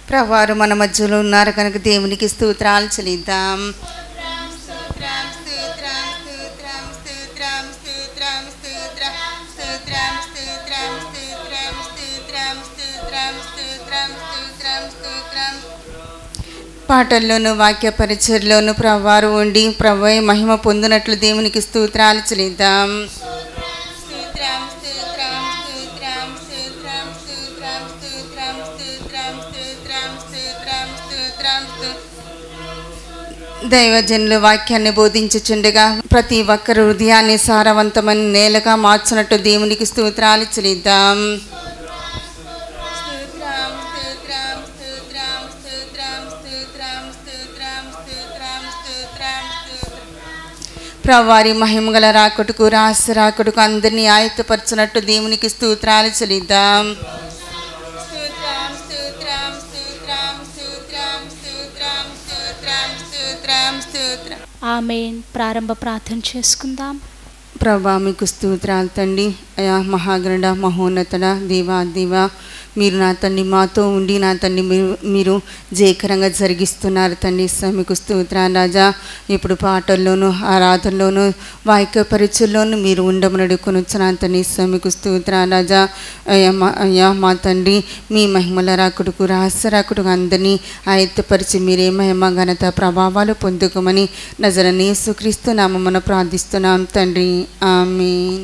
ప్రవారు మన మధ్యలో ఉన్నారు కనుక దేవునికి స్తోత్రాలు చెల్లిద్దాం స్తోత్రం, స్తోత్రం, స్తోత్రం, స్తోత్రం, స్తోత్రం, స్తోత్రం, స్తోత్రం, స్తోత్రం, స్తోత్రం, స్తోత్రం, స్తోత్రం, స్తోత్రం, స్తోత్రం, స్తోత్రం. పాటల్లోను వాక్య పరిచయలోను ప్రవారు ఉండి ప్రభు మహిమ పొందినట్లు దేవునికి స్తోత్రాలు చెల్లిద్దాం స్తోత్రం, స్తోత్రం, స్తోత్రం, స్తోత్రం, స్తోత్రం, స్తోత్రం, స్తోత్రం, స్తోత్రం, స్తోత్రం, స్తోత్రం, స్తోత్రం. దైవజనులు వాక్యాన్ని బోధించుచుండగా ప్రతి ఒక్కరు హృదయాన్ని సారవంతమైన నేలగా మార్చినట్టు దేవునికి స్తోత్రాలు చెల్లిద్దాం స్తోత్రం, స్తోత్రం, స్తోత్రం, స్తోత్రం, స్తోత్రం, స్తోత్రం, స్తోత్రం, స్తోత్రం, స్తోత్రం. ప్రవారి మహిమగల రాకుడుకు రాసి రాకుడుకు అందరినీ ఆయత్తపరచినట్టు దేవునికి స్తోత్రాలు చెల్లిద్దాం స్తోత్రం, స్తోత్రం, స్తోత్రం, స్తోత్రం, స్తోత్రం, స్తోత్రం, స్తోత్రం, స్తోత్రం. ఆమెన్ ప్రారంభ ప్రార్థన చేసుకుందాం ప్రభా మీకు స్తోత్రాలు తండ్రి అయా మహాగరుడ మహోన్నతుడ దేవా దేవా మీరు నా తండ్రి మాతో ఉండి నా తండ్రి మీరు మీరు జయకరంగా జరిగిస్తున్నారు తండ్రి స మీకు స్తోత్రాలు రాజా ఇప్పుడు పాటల్లోనూ ఆరాధనలోనూ వాక్య పరిచయల్లోనూ మీరు ఉండమని కొనుచ్చున్నాను తండ్రి స మీకు స్తోత్రాలు రాజా అయ్యా మా అయ్యా మా తండ్రి మీ మహిమల రాకుడుకు రహస్య రాకుడుకు అందరినీ ఆయత్తపరిచి మీరే మహిమ ఘనత ప్రభావాలు పొందుకోమని నజరని సుక్రీస్తు నామమున ప్రార్థిస్తున్నాం తండ్రి ఆమేన్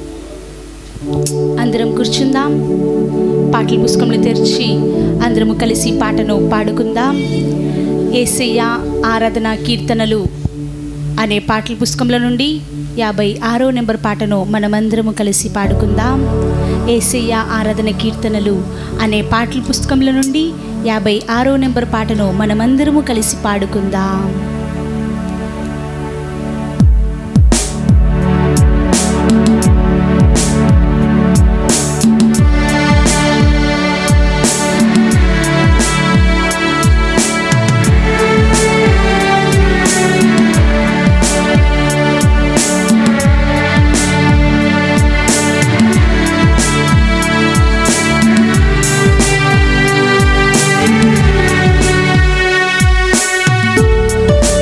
అందరం కూర్చుందాం పాటల పుస్తకంలో తెరిచి అందరము కలిసి ఈ పాటను పాడుకుందాం ఏసయ్య ఆరాధన కీర్తనలు అనే పాటల పుస్తకంలో నుండి యాభై ఆరో నెంబర్ పాటను మనమందరము కలిసి పాడుకుందాం ఏసయ్య ఆరాధన కీర్తనలు అనే పాటల పుస్తకంలో నుండి యాభై ఆరో నెంబర్ పాటను మనమందరము కలిసి పాడుకుందాం స్తోత్రం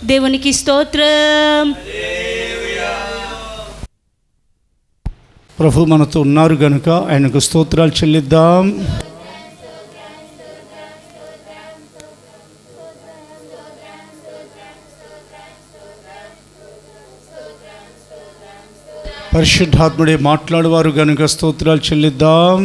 దేవునికి స్తోత్రం ప్రభు మనతో ఉన్నారు గనుక ఆయనకు స్తోత్రాలు చెల్లిద్దాం పరిశుద్ధాత్ముడే మాట్లాడువారు గనుక స్తోత్రాలు చెల్లిద్దాం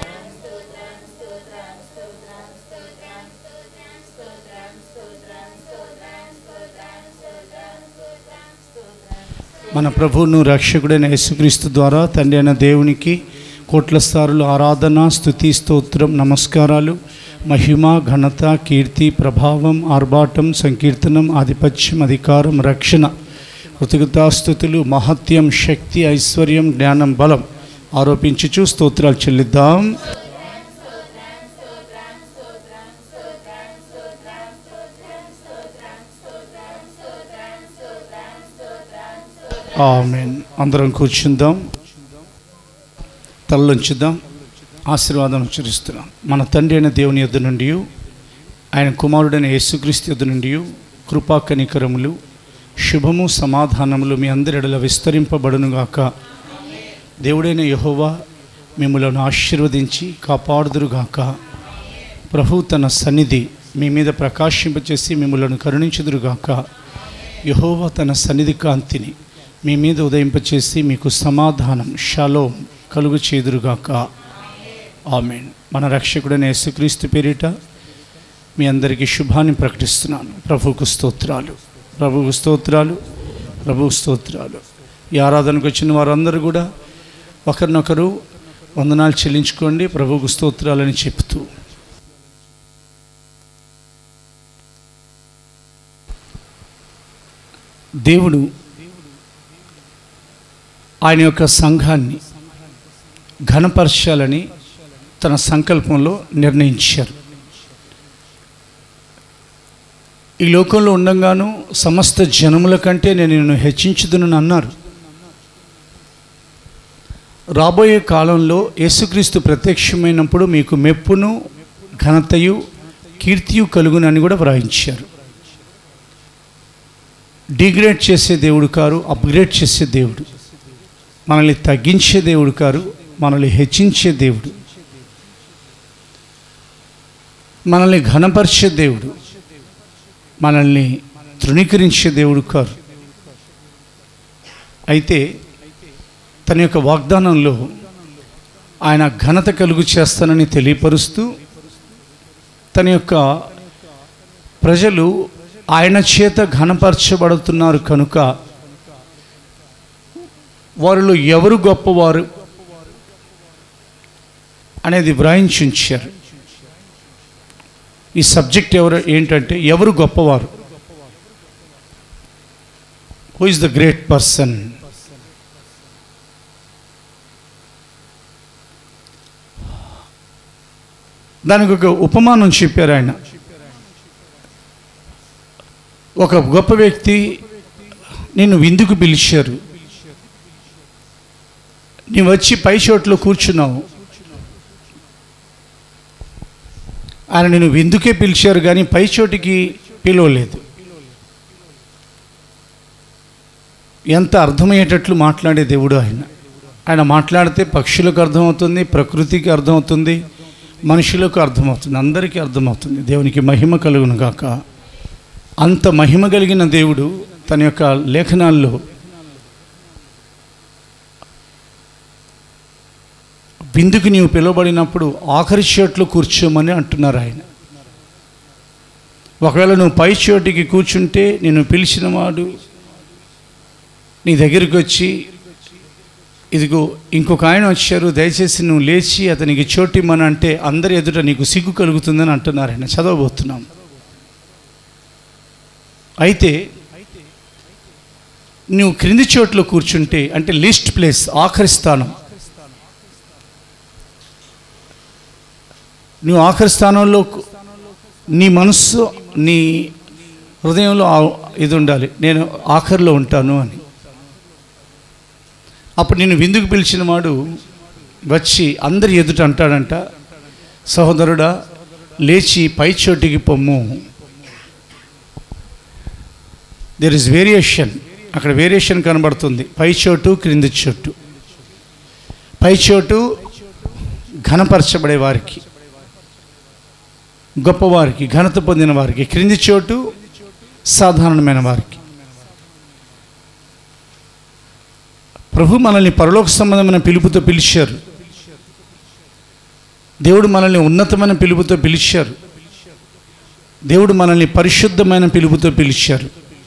మన ప్రభువును రక్షకుడైన యేసుక్రీస్తు ద్వారా తండ్రి అయిన దేవునికి కోట్ల స్థారులు ఆరాధన స్థుతి స్తోత్రం నమస్కారాలు మహిమ ఘనత కీర్తి ప్రభావం ఆర్భాటం సంకీర్తనం ఆధిపత్యం అధికారం రక్షణ కృతజ్ఞతాస్థుతులు మహత్యం శక్తి ఐశ్వర్యం జ్ఞానం బలం ఆరోపించుచు స్తోత్రాలు చెల్లిద్దాం ఆమెన్ అందరం కూర్చుందాం తలలుంచుదాం ఆశీర్వాదం ఉచ్చరిస్తున్నాం మన తండ్రి అయిన దేవుని యొద్ద నుండి ఆయన కుమారుడైన యేసుక్రీస్తు యొద్ద నుండి కృపా కనికరములు శుభము సమాధానములు మీ అందరిడల విస్తరింపబడునుగాక దేవుడైన యహోవా మిమ్మలను ఆశీర్వదించి కాపాడుదురుగాక ప్రభు తన సన్నిధి మీ మీద ప్రకాశింపచేసి మిమ్మలను కరుణించుదురుగాక యహోవా తన సన్నిధి కాంతిని మీ మీద ఉదయింపచేసి మీకు సమాధానం షలోం కలుగు చేదురుగాక ఆమెన్ మన రక్షకుడైన యేసుక్రీస్తు పేరిట మీ అందరికీ శుభాన్ని ప్రకటిస్తున్నాను ప్రభువుకు స్తోత్రాలు ప్రభువుకు స్తోత్రాలు ప్రభువు స్తోత్రాలు ఈ ఆరాధనకు వచ్చిన వారందరూ కూడా ఒకరినొకరు వందనాలు చెల్లించుకోండి ప్రభువుకు స్తోత్రాలని చెప్తూ దేవుడు ఆయన యొక్క సంఘాన్ని ఘనపరచాలని తన సంకల్పంలో నిర్ణయించారు ఈ లోకంలో ఉండంగాను సమస్త జనముల కంటే నేను నిన్ను హెచ్చించుదునని అన్నారు రాబోయే కాలంలో యేసుక్రీస్తు ప్రత్యక్షమైనప్పుడు మీకు మెప్పును ఘనతయు కీర్తియు కలుగునని కూడా వ్రాయించారు డిగ్రేడ్ చేసే దేవుడు కారు అప్గ్రేడ్ చేసే దేవుడు మనల్ని తగ్గించే దేవుడు కారు మనల్ని హెచ్చించే దేవుడు మనల్ని ఘనపరిచే దేవుడు మనల్ని తృణీకరించే దేవుడు కారు అయితే తన యొక్క వాగ్దానంలో ఆయన ఘనత కలుగు చేస్తానని తెలియపరుస్తూ తన యొక్క ప్రజలు ఆయన చేత ఘనపరచబడుతున్నారు కనుక వారిలో ఎవరు గొప్పవారు అనేది వ్రాయించి ఉంచారు ఈ సబ్జెక్ట్ ఎవరు ఏంటంటే ఎవరు గొప్పవారు who is the great person దానికి ఒక ఉపమానం చెప్పారు ఆయన ఒక గొప్ప వ్యక్తి నిన్ను విందుకు పిలిచారు నీ వచ్చి పై చోట్లో కూర్చున్నావు ఆయన నేను విందుకే పిలిచారు కానీ పై చోటికి పిలవలేదు ఎంత అర్థమయ్యేటట్లు మాట్లాడే దేవుడు ఆయన ఆయన మాట్లాడితే పక్షులకు అర్థమవుతుంది ప్రకృతికి అర్థమవుతుంది మనుషులకు అర్థమవుతుంది అందరికీ అర్థమవుతుంది దేవునికి మహిమ కలుగును గాక అంత మహిమ కలిగిన దేవుడు తన యొక్క లేఖనాల్లో విందుకు నీవు పిలువబడినప్పుడు ఆఖరి చోట్లో కూర్చోమని అంటున్నారు ఆయన ఒకవేళ నువ్వు పై చోటికి కూర్చుంటే నేను పిలిచిన వాడు నీ దగ్గరికి వచ్చి ఇదిగో ఇంకొక ఆయన వచ్చారు దయచేసి నువ్వు లేచి అతనికి చోటిమ్మని అంటే అందరి ఎదుట నీకు సిగ్గు కలుగుతుందని అంటున్నారు ఆయన చదవబోతున్నాం అయితే నువ్వు క్రింది చోట్లో కూర్చుంటే అంటే లీస్ట్ ప్లేస్ ఆఖరి స్థానం నువ్వు ఆఖరి స్థానంలో కు- నీ మనస్సు నీ హృదయంలో ఆ- ఇది ఉండాలి నేను ఆఖరిలో ఉంటాను అని అప్పుడు నేను విందుకు పిలిచిన వాడు వచ్చి అందరి ఎదుట అంటాడంట సహోదరుడా లేచి పై చోటికి పొమ్ము దెర్ ఇస్ వేరియేషన్ అక్కడ వేరియేషన్ కనబడుతుంది పై చోటు క్రింది చోటు పై చోటు ఘనపరచబడే వారికి గొప్పవారికి ఘనత పొందిన వారికి క్రింది చోటు సాధారణమైన వారికి ప్రభు మనల్ని పరలోక సంబంధమైన పిలుపుతో పిలిచారు దేవుడు మనల్ని ఉన్నతమైన పిలుపుతో పిలిచారు దేవుడు మనల్ని పరిశుద్ధమైన పిలుపుతో పిలిచారు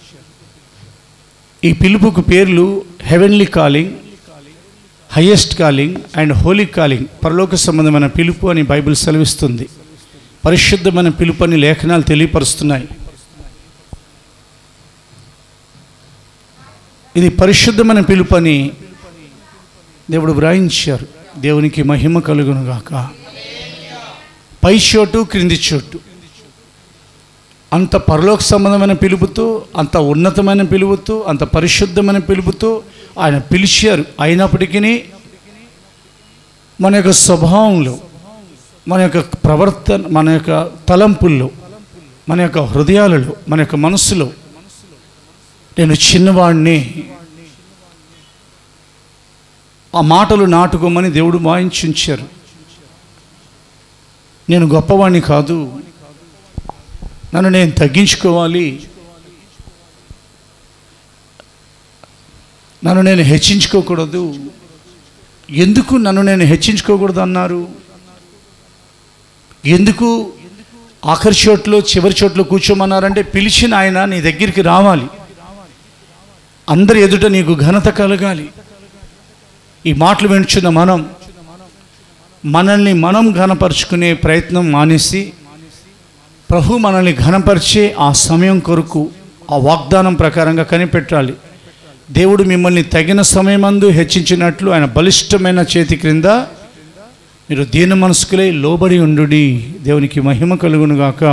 ఈ పిలుపుకు పేర్లు heavenly calling highest calling and holy calling పరలోక సంబంధమైన పిలుపు అని బైబిల్ సెలవిస్తుంది పరిశుద్ధమైన పిలుపు అని లేఖనాలు తెలియపరుస్తున్నాయి ఇది పరిశుద్ధమైన పిలుపు అని దేవుడు వ్రాయించారు దేవునికి మహిమ కలుగునుగాక పై చోటు క్రింది చోటు అంత పరలోక సంబంధమైన పిలుపుతో అంత ఉన్నతమైన పిలుపుతో అంత పరిశుద్ధమైన పిలుపుతో ఆయన పిలిచారు అయినప్పటికీ మన యొక్క స్వభావంలో మన యొక్క ప్రవర్తన మన యొక్క తలంపుల్లో మన యొక్క హృదయాలలో మన యొక్క మనస్సులో నేను చిన్నవాడిని ఆ మాటలు నాటుకోమని దేవుడు వాయించుంచారు నేను గొప్పవాణ్ణి కాదు నన్ను నేను తగ్గించుకోవాలి నన్ను నేను హెచ్చించుకోకూడదు ఎందుకు నన్ను నేను హెచ్చించుకోకూడదు అన్నారు ఎందుకు ఆఖరి చోట్లో చివరి చోట్లో కూర్చోమన్నారంటే పిలిచిన ఆయన నీ దగ్గరికి రావాలి అందరి ఎదుట నీకు ఘనత కలగాలి ఈ మాటలు వింటున్న మనం మనల్ని మనం ఘనపరుచుకునే ప్రయత్నం మానేసి ప్రభు మనల్ని ఘనపరిచే ఆ సమయం కొరకు ఆ వాగ్దానం ప్రకారంగా కనిపెట్టాలి దేవుడు మిమ్మల్ని తగిన సమయమందు హెచ్చించినట్లు ఆయన బలిష్టమైన చేతి క్రింద మీరు దీన మనసుకులై లోబడి ఉండు దేవునికి మహిమ కలుగునుగాక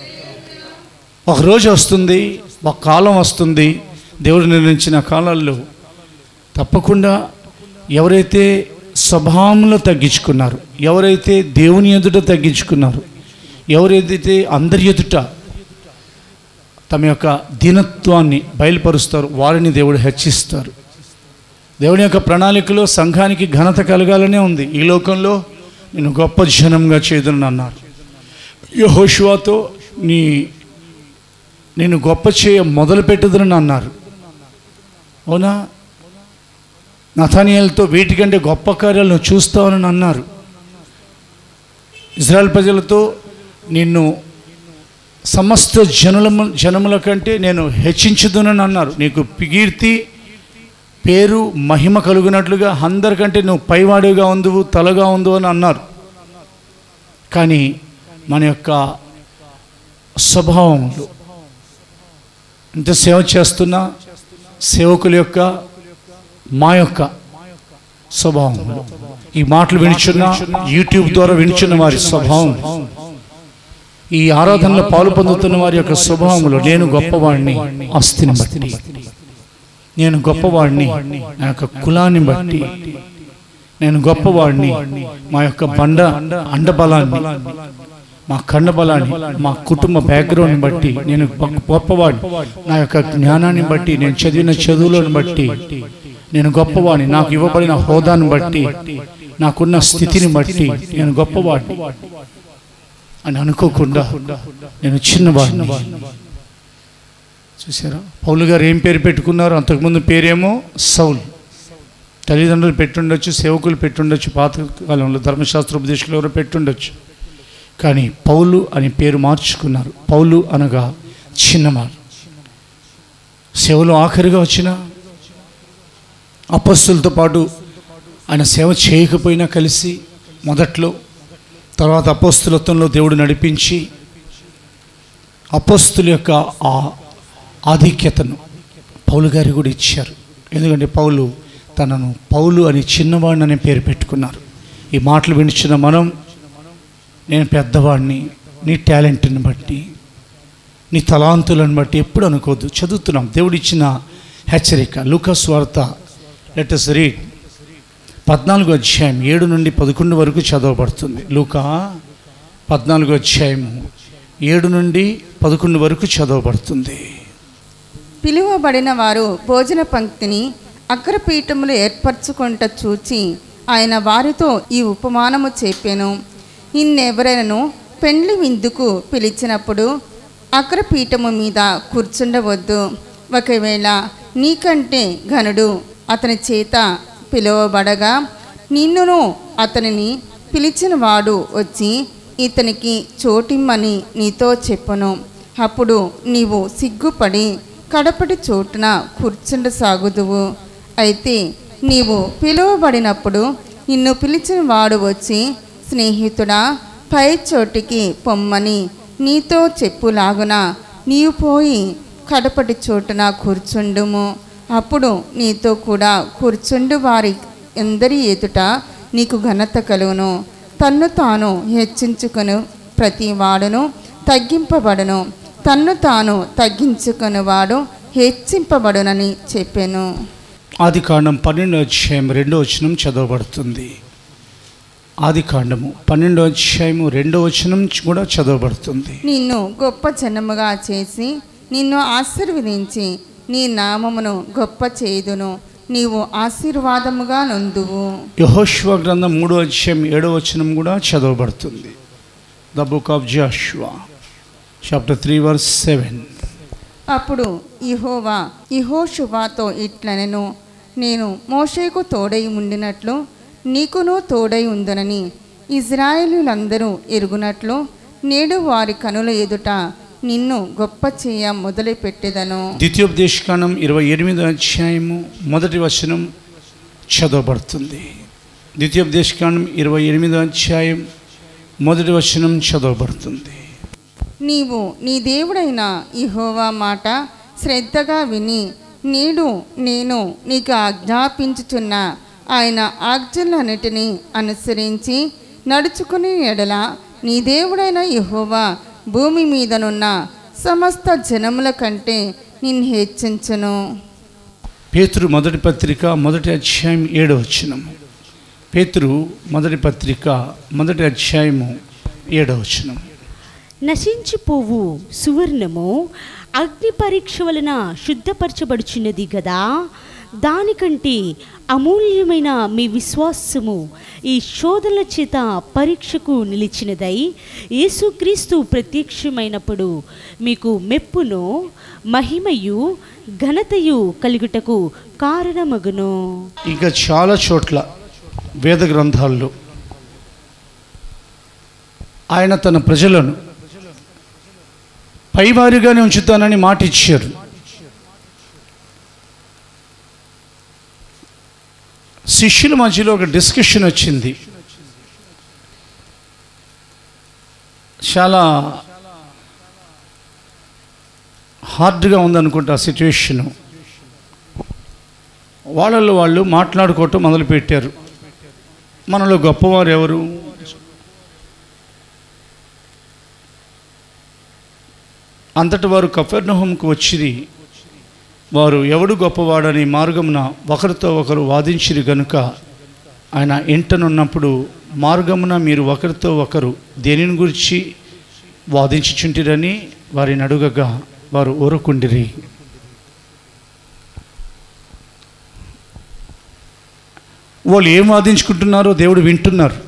ఒక రోజు వస్తుంది ఒక కాలం వస్తుంది దేవుడు నిర్ణయించిన కాలాల్లో తప్పకుండా ఎవరైతే స్వభావంలో తగ్గించుకున్నారు ఎవరైతే దేవుని ఎదుట తగ్గించుకున్నారు ఎవరైతే అందరి ఎదుట తమ యొక్క దీనత్వాన్ని బయలుపరుస్తారు వారిని దేవుడు హెచ్చిస్తారు దేవుని యొక్క ప్రణాళికలో సంఘానికి ఘనత కలగాలనే ఉంది ఈ లోకంలో నేను గొప్ప జనంగా చేదునని అన్నారు యహోషువాతో నీ నేను గొప్ప చేయ మొదలు పెట్టుదని అన్నారు అవునా నథానియల్తో వీటికంటే గొప్ప కార్యాలు నువ్వు చూస్తావని అన్నారు ఇజ్రాయెల్ ప్రజలతో నిన్ను సమస్త జనుల జనముల కంటే నేను హెచ్చించుదునని అన్నారు నీకు కీర్తి పేరు మహిమ కలుగునట్లుగా అందరికంటే నువ్వు పైవాడిగా ఉందువు తలగా ఉందు అని అన్నారు కానీ మన యొక్క స్వభావంలో ఇంత సేవ చేస్తున్నా సేవకుల యొక్క మా యొక్క స్వభావంలో ఈ మాటలు వినిచున్న యూట్యూబ్ ద్వారా వినిచున్న వారి స్వభావం ఈ ఆరాధనలో పాలు పొందుతున్న వారి యొక్క స్వభావంలో నేను గొప్పవాడిని ఆస్తిని బట్టి నేను గొప్పవాడిని నా యొక్క కులాన్ని బట్టి నేను గొప్పవాడిని మా యొక్క బండ అండబలాన్ని మా కండబలాన్ని మా కుటుంబ బ్యాక్గ్రౌండ్ని బట్టి నేను గొప్ప- గొప్పవాడిని నా యొక్క జ్ఞానాన్ని బట్టి నేను చదివిన చదువులను బట్టి నేను గొప్పవాడిని నాకు ఇవ్వబడిన హోదాను బట్టి నాకున్న స్థితిని బట్టి నేను గొప్పవాడిని అని అనుకోకుండా నేను చిన్నవాడిని చూసారా పౌలు గారు ఏం పేరు పెట్టుకున్నారు అంతకుముందు పేరేమో సౌల్ తల్లిదండ్రులు పెట్టుండొచ్చు సేవకులు పెట్టుండొచ్చు పాతకాలంలో ధర్మశాస్త్ర ఉపదేశకులు ఎవరో పెట్టుండొచ్చు కానీ పౌలు అని పేరు మార్చుకున్నారు పౌలు అనగా చిన్నవారు సేవలో ఆఖరిగా వచ్చిన అపస్సులతో పాటు ఆయన సేవ చేయకపోయినా కలిసి మొదట్లో తర్వాత అపోస్తులత్వంలో దేవుడు నడిపించి అపోస్తుల యొక్క ఆ ఆధిక్యతను పౌలు గారికి కూడా ఇచ్చారు ఎందుకంటే పౌలు తనను పౌలు అని చిన్నవాడిని అనే పేరు పెట్టుకున్నారు ఈ మాటలు వినిచిన మనం నేను పెద్దవాడిని నీ టాలెంట్ని బట్టి నీ తలాంతులను బట్టి ఎప్పుడు అనుకోవద్దు చదువుతున్నాం దేవుడిచ్చిన హెచ్చరిక లూకస్ వార్త లెటస్ రీడ్ పద్నాలుగో అధ్యాయం ఏడు నుండి పదకొండు వరకు చదవబడుతుంది లూకా పద్నాలుగో అధ్యాయము ఏడు నుండి పదకొండు వరకు చదవబడుతుంది పిలువబడిన వారు భోజన పంక్తిని అగ్రపీఠములు ఏర్పరచుకొంట చూచి ఆయన వారితో ఈ ఉపమానము చెప్పాను ఇన్నెవరైనను పెండ్లి విందుకు పిలిచినప్పుడు అగ్రపీఠము మీద కూర్చుండవద్దు ఒకవేళ నీకంటే ఘనుడు అతని చేత పిలువబడగా నిన్నును అతనిని పిలిచిన వాడు వచ్చి ఇతనికి చోటిమ్మని నీతో చెప్పును అప్పుడు నీవు సిగ్గుపడి కడపటి చోటున కూర్చుండ సాగుదువు అయితే నీవు పిలువబడినప్పుడు నిన్ను పిలిచిన వాడు వచ్చి స్నేహితుడా పై చోటికి పొమ్మని నీతో చెప్పులాగున నీవు పోయి కడపటి చోటున కూర్చుండుము అప్పుడు నీతో కూడా కూర్చుండు వారి ఎందరి ఎదుట నీకు ఘనత కలుగును తన్ను తాను హెచ్చించుకును ప్రతి వాడును తగ్గింపబడును తన్ను తాను తగ్గించుకునేవాడు హెచ్చింపబడునని చెప్పాను ఆది కాండం పన్నెండో అధ్యాయం రెండో వచనం చదవబడుతుంది ఆది కాండము పన్నెండో అధ్యాయము రెండో వచనం కూడా చదవబడుతుంది నిన్ను గొప్ప జనముగా చేసి నిన్ను ఆశీర్వదించి నీ నామమును గొప్ప చేయుదును నీవు ఆశీర్వాదముగా నొందువు యహోష్వ గ్రంథం మూడో అధ్యాయం ఏడో వచనం కూడా చదవబడుతుంది the book of Joshua chapter three verse seven అప్పుడు ఇహోవా ఇహోషువాతో ఇట్లనెను నేను మోషేకు తోడై ఉండినట్లు నీకును తోడై ఉందనని ఇజ్రాయేలులందరూ ఎరుగునట్లు నేడు వారి కనుల ఎదుట నిన్ను గొప్ప చేయ మొదలుపెట్టెదను ద్వితీయోపదేశకాండం ఇరవై ఎనిమిదో అధ్యాయము మొదటి వచనం చదవబడుతుంది ద్వితీయోపదేశకాండం ఇరవై ఎనిమిదో అధ్యాయం మొదటి వచనం చదవబడుతుంది నీవు నీ దేవుడైన ఇహోవా మాట శ్రద్ధగా విని నేడు నేను నీకు ఆజ్ఞాపించుచున్న ఆయన ఆజ్ఞలన్నిటినీ అనుసరించి నడుచుకునే ఎడల నీ దేవుడైన యెహోవా భూమి మీదనున్న సమస్త జనముల కంటే నిన్ను హెచ్చించును పేతురు మొదటి పత్రిక మొదటి అధ్యాయం ఏడో వచనం పేతురు మొదటి పత్రిక మొదటి అధ్యాయము ఏడో వచనం నశించిపోవు సువర్ణము అగ్ని పరీక్ష వలన శుద్ధపరచబడుచున్నది కదా దానికంటే అమూల్యమైన మీ విశ్వాసము ఈ శోధనల చేత పరీక్షకు నిలిచినదై యేసుక్రీస్తు ప్రత్యక్షమైనప్పుడు మీకు మెప్పును మహిమయు ఘనతయు కలుగుటకు కారణమగును ఇంకా చాలా చోట్ల వేద గ్రంథాల్లో ఆయన తన ప్రజలను పైవారిగానే ఉంచుతానని మాట ఇచ్చారు శిష్యుల మధ్యలో ఒక డిస్కషన్ వచ్చింది చాలా హార్డ్గా ఉందనుకుంటా ఆ సిచ్యువేషను వాళ్ళల్లో వాళ్ళు మాట్లాడుకోవటం మొదలుపెట్టారు మనలో గొప్పవారు ఎవరు అంతటి వారు కఫర్నహంకు వచ్చిరి వారు ఎవడు గొప్పవాడని మార్గమున ఒకరితో ఒకరు వాదించిరి గనుక ఆయన ఇంటనున్నప్పుడు మార్గమున మీరు ఒకరితో ఒకరు దేనిని గురించి వాదించుచుంటిరని వారిని అడుగగా వారు ఊరకుండిరి వాళ్ళు ఏం వాదించుకుంటున్నారో దేవుడు వింటున్నారు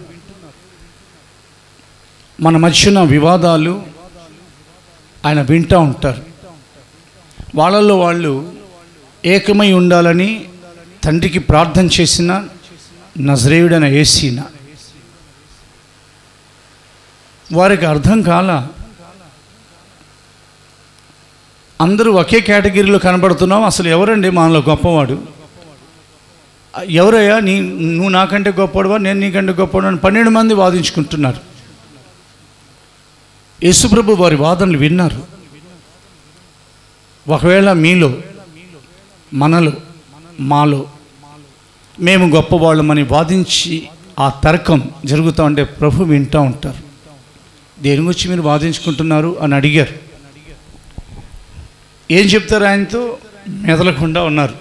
మన మధ్యన వివాదాలు ఆయన వింటూ ఉంటారు వాళ్ళల్లో వాళ్ళు ఏకమై ఉండాలని తండ్రికి ప్రార్థన చేసిన నజరేయుడైన ఏసీన వారికి అర్థం కాల అందరూ ఒకే కేటగిరీలో కనబడుతున్నాం అసలు ఎవరండి మనలో గొప్పవాడు ఎవరయ్యా నీ నువ్వు నాకంటే గొప్పవాడువా నేను నీకంటే గొప్పవాడు అని పన్నెండు మంది వాదించుకుంటున్నారు యేసుప్రభు వారి వాదనలు విన్నారు ఒకవేళ మీలో మనలో మాలో మేము గొప్పవాళ్ళమని వాదించి ఆ తర్కం జరుగుతూ ఉంటే ప్రభు వింటూ ఉంటారు దేని గురించి మీరు వాదించుకుంటున్నారు అని అడిగారు ఏం చెప్తారు ఆయనతో మెదలకుండా ఉన్నారు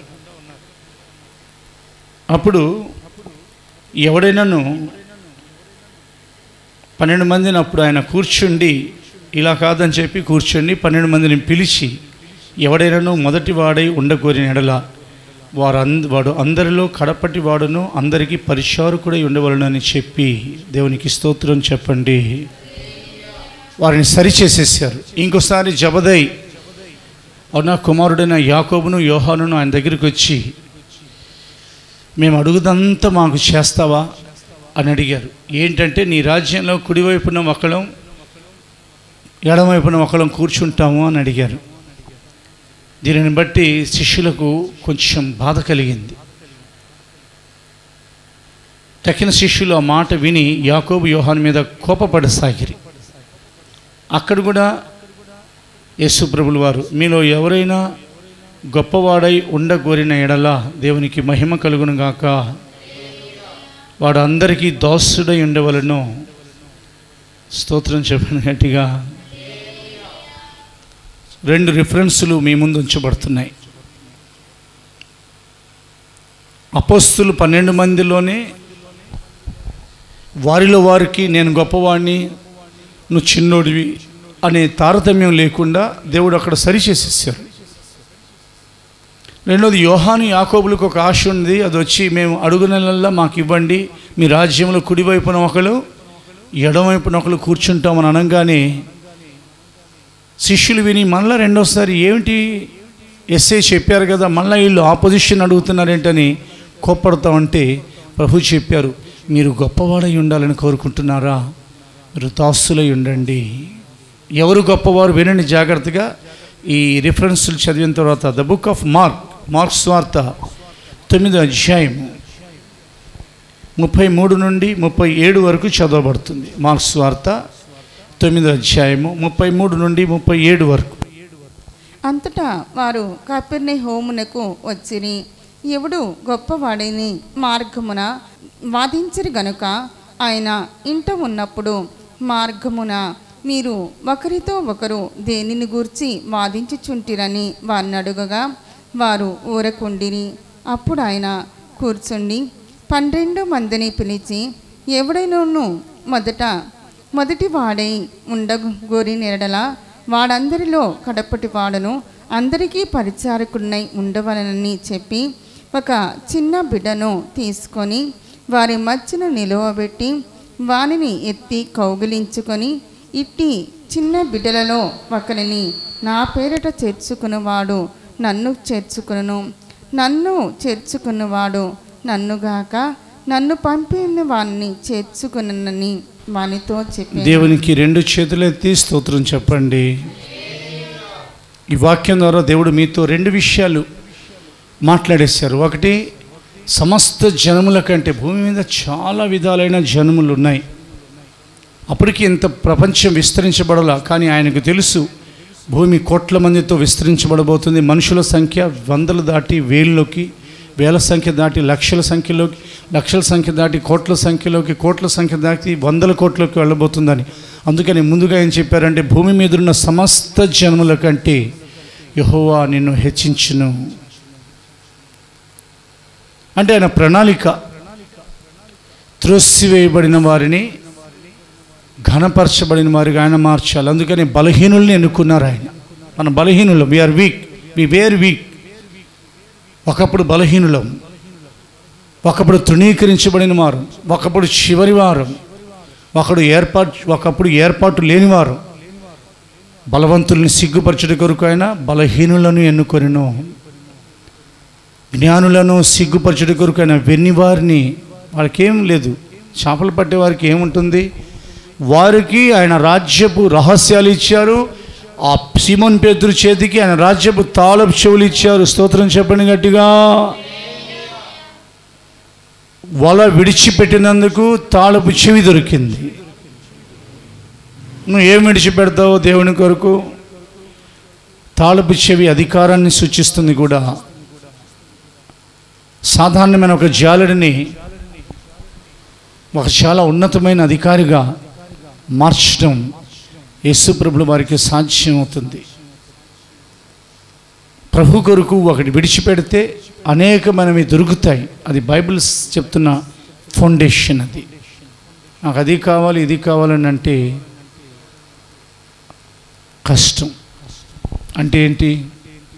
అప్పుడు ఎవడైనాను పన్నెండు మందిని అప్పుడు ఆయన కూర్చుండి ఇలా కాదని చెప్పి కూర్చుండి పన్నెండు మందిని పిలిచి ఎవడైనాను మొదటి వాడై ఉండకోరిన ఎడల వారు అంద వాడు అందరిలో కడపటి వాడును అందరికీ పరిచారకుడై ఉండవలనని చెప్పి దేవునికి స్తోత్రం చెప్పండి వారిని సరిచేసేసారు ఇంకోసారి జబదై అవునా కుమారుడైన యాకోబును యోహానును ఆయన దగ్గరికి వచ్చి మేము అడుగుదంతా మాకు చేస్తావా అని అడిగారు ఏంటంటే నీ రాజ్యంలో కుడివైపున ఒకళ్ళం ఎడమవైపున ఒకళ్ళం కూర్చుంటాము అని అడిగారు దీనిని బట్టి శిష్యులకు కొంచెం బాధ కలిగింది తక్కిన శిష్యులు ఆ మాట విని యాకోబు యోహాన్ మీద కోపపడసాగిరి అక్కడ కూడా యేసుప్రభుల వారు మీలో ఎవరైనా గొప్పవాడై ఉండగోరిన ఎడల దేవునికి మహిమ కలుగును గాక వాడు అందరికీ దోసుడై ఉండవలను స్తోత్రం చెప్పిన గట్టిగా రెండు రిఫరెన్సులు మీ ముందు ఉంచబడుతున్నాయి అపోస్తులు పన్నెండు మందిలోనే వారిలో వారికి నేను గొప్పవాడిని నువ్వు చిన్నోడివి అనే తారతమ్యం లేకుండా దేవుడు అక్కడ సరిచేసేసారు రెండోది యోహాను యాకోబులకు ఒక ఆశ ఉంది అది వచ్చి మేము అడుగునల్లా మాకు ఇవ్వండి మీ రాజ్యంలో కుడివైపున ఒకరు ఎడమవైపున ఒకరు కూర్చుంటామని అనగానే శిష్యులు విని మళ్ళీ రెండోసారి ఏమిటి ఎస్ఏ చెప్పారు కదా మళ్ళీ వీళ్ళు ఆపోజిషన్ అడుగుతున్నారేంటని కోప్పడతా ఉంటే ప్రభు చెప్పారు మీరు గొప్పవాడై ఉండాలని కోరుకుంటున్నారా మీరు దాసులై ఉండండి ఎవరు గొప్పవారు వినండి జాగ్రత్తగా ఈ రిఫరెన్స్లు చదివిన తర్వాత ద బుక్ ఆఫ్ మార్క్ మార్క్స్ వార్త తొమ్మిదో అధ్యాయం ముప్పై మూడు నుండి ముప్పై ఏడు వరకు చదవబడుతుంది మార్క్స్ వార్త తొమ్మిదో అధ్యాయము ముప్పై మూడు నుండి ముప్పై ఏడు వరకు అంతటా వారు కపిర్ని హోమునకు వచ్చిరి ఎవడు గొప్పవాడిని మార్గమున వాదించరు గనుక ఆయన ఇంట ఉన్నప్పుడు మార్గమున మీరు ఒకరితో ఒకరు దేనిని గూర్చి వాదించుచుంటిరని వారిని అడుగగా వారు ఊరకుండిరి అప్పుడు ఆయన కూర్చుండి పన్నెండు మందిని పిలిచి ఎవడైనాను మొదట మొదటి వాడై ఉండగోరి నెరడల వాడందరిలో కడపటి వాడను అందరికీ పరిచారకుడినై ఉండవలనని చెప్పి ఒక చిన్న బిడ్డను తీసుకొని వారి మధ్యన నిలువబెట్టి వానిని ఎత్తి కౌగిలించుకొని ఇట్టి చిన్న బిడ్డలలో ఒకరిని నా పేరిట చేర్చుకున్నవాడు నన్ను చేర్చుకును నన్ను చేర్చుకున్నవాడు నన్నుగాక నన్ను పంపిన వాణ్ణి చేర్చుకునని వానితో చెప్పి దేవునికి రెండు చేతులెత్తి స్తోత్రం చెప్పండి ఈ వాక్యం ద్వారా దేవుడు మీతో రెండు విషయాలు మాట్లాడేశారు ఒకటి సమస్త జనముల కంటే భూమి మీద చాలా విధాలైన జనములు ఉన్నాయి అప్పటికి ఇంత ప్రపంచం విస్తరించబడలా కానీ ఆయనకు తెలుసు భూమి కోట్ల మందితో విస్తరించబడబోతుంది మనుషుల సంఖ్య వందలు దాటి వేల్లోకి వేల సంఖ్య దాటి లక్షల సంఖ్యలోకి లక్షల సంఖ్య దాటి కోట్ల సంఖ్యలోకి కోట్ల సంఖ్య దాటి వందల కోట్లకి వెళ్ళబోతుందని అందుకని ముందుగా ఏం చెప్పారంటే భూమి మీద ఉన్న సమస్త జనముల కంటే యహోవా నిన్ను హెచ్చించును అంటే ఆయన ప్రణాళిక త్రోసివేయబడిన వారిని ఘనపరచబడిన వారిగా ఆయన మార్చాలి అందుకని బలహీనుల్ని ఎన్నుకున్నారు ఆయన మన బలహీనులం we are weak we were weak ఒకప్పుడు బలహీనులం ఒకప్పుడు తృణీకరించబడిన వారు ఒకప్పుడు చివరి వారు ఒకడు ఏర్పాటు ఒకప్పుడు ఏర్పాటు లేనివారు బలవంతుల్ని సిగ్గుపరచుట కొరకు ఆయన బలహీనులను ఎన్నుకొనిను జ్ఞానులను సిగ్గుపరచుట కొరకు ఆయన వెన్నివారిని వాళ్ళకేం లేదు చేపలు పట్టే వారికి ఏముంటుంది వారికి ఆయన రాజ్యపు రహస్యాలు ఇచ్చారు ఆ సిమోన్ పేతురు చేతికి ఆయన రాజ్యపు తాళపు చెవులు ఇచ్చారు స్తోత్రం చెప్పండి గట్టిగా వల విడిచిపెట్టినందుకు తాళపు చెవి దొరికింది నువ్వు ఏం విడిచిపెడతావు దేవుని కొరకు తాళపు చెవి అధికారాన్ని సూచిస్తుంది కూడా సాధారణమైన ఒక జాలడిని ఒక చాలా ఉన్నతమైన అధికారిగా మార్చడం యేసుప్రభుల వారికి సాధ్యం అవుతుంది ప్రభు కొరకు ఒకటి విడిచిపెడితే అనేకమైనవి దొరుకుతాయి అది బైబిల్ చెప్తున్న ఫౌండేషన్ అది నాకు అది కావాలి ఇది కావాలని అంటే కష్టం అంటే ఏంటి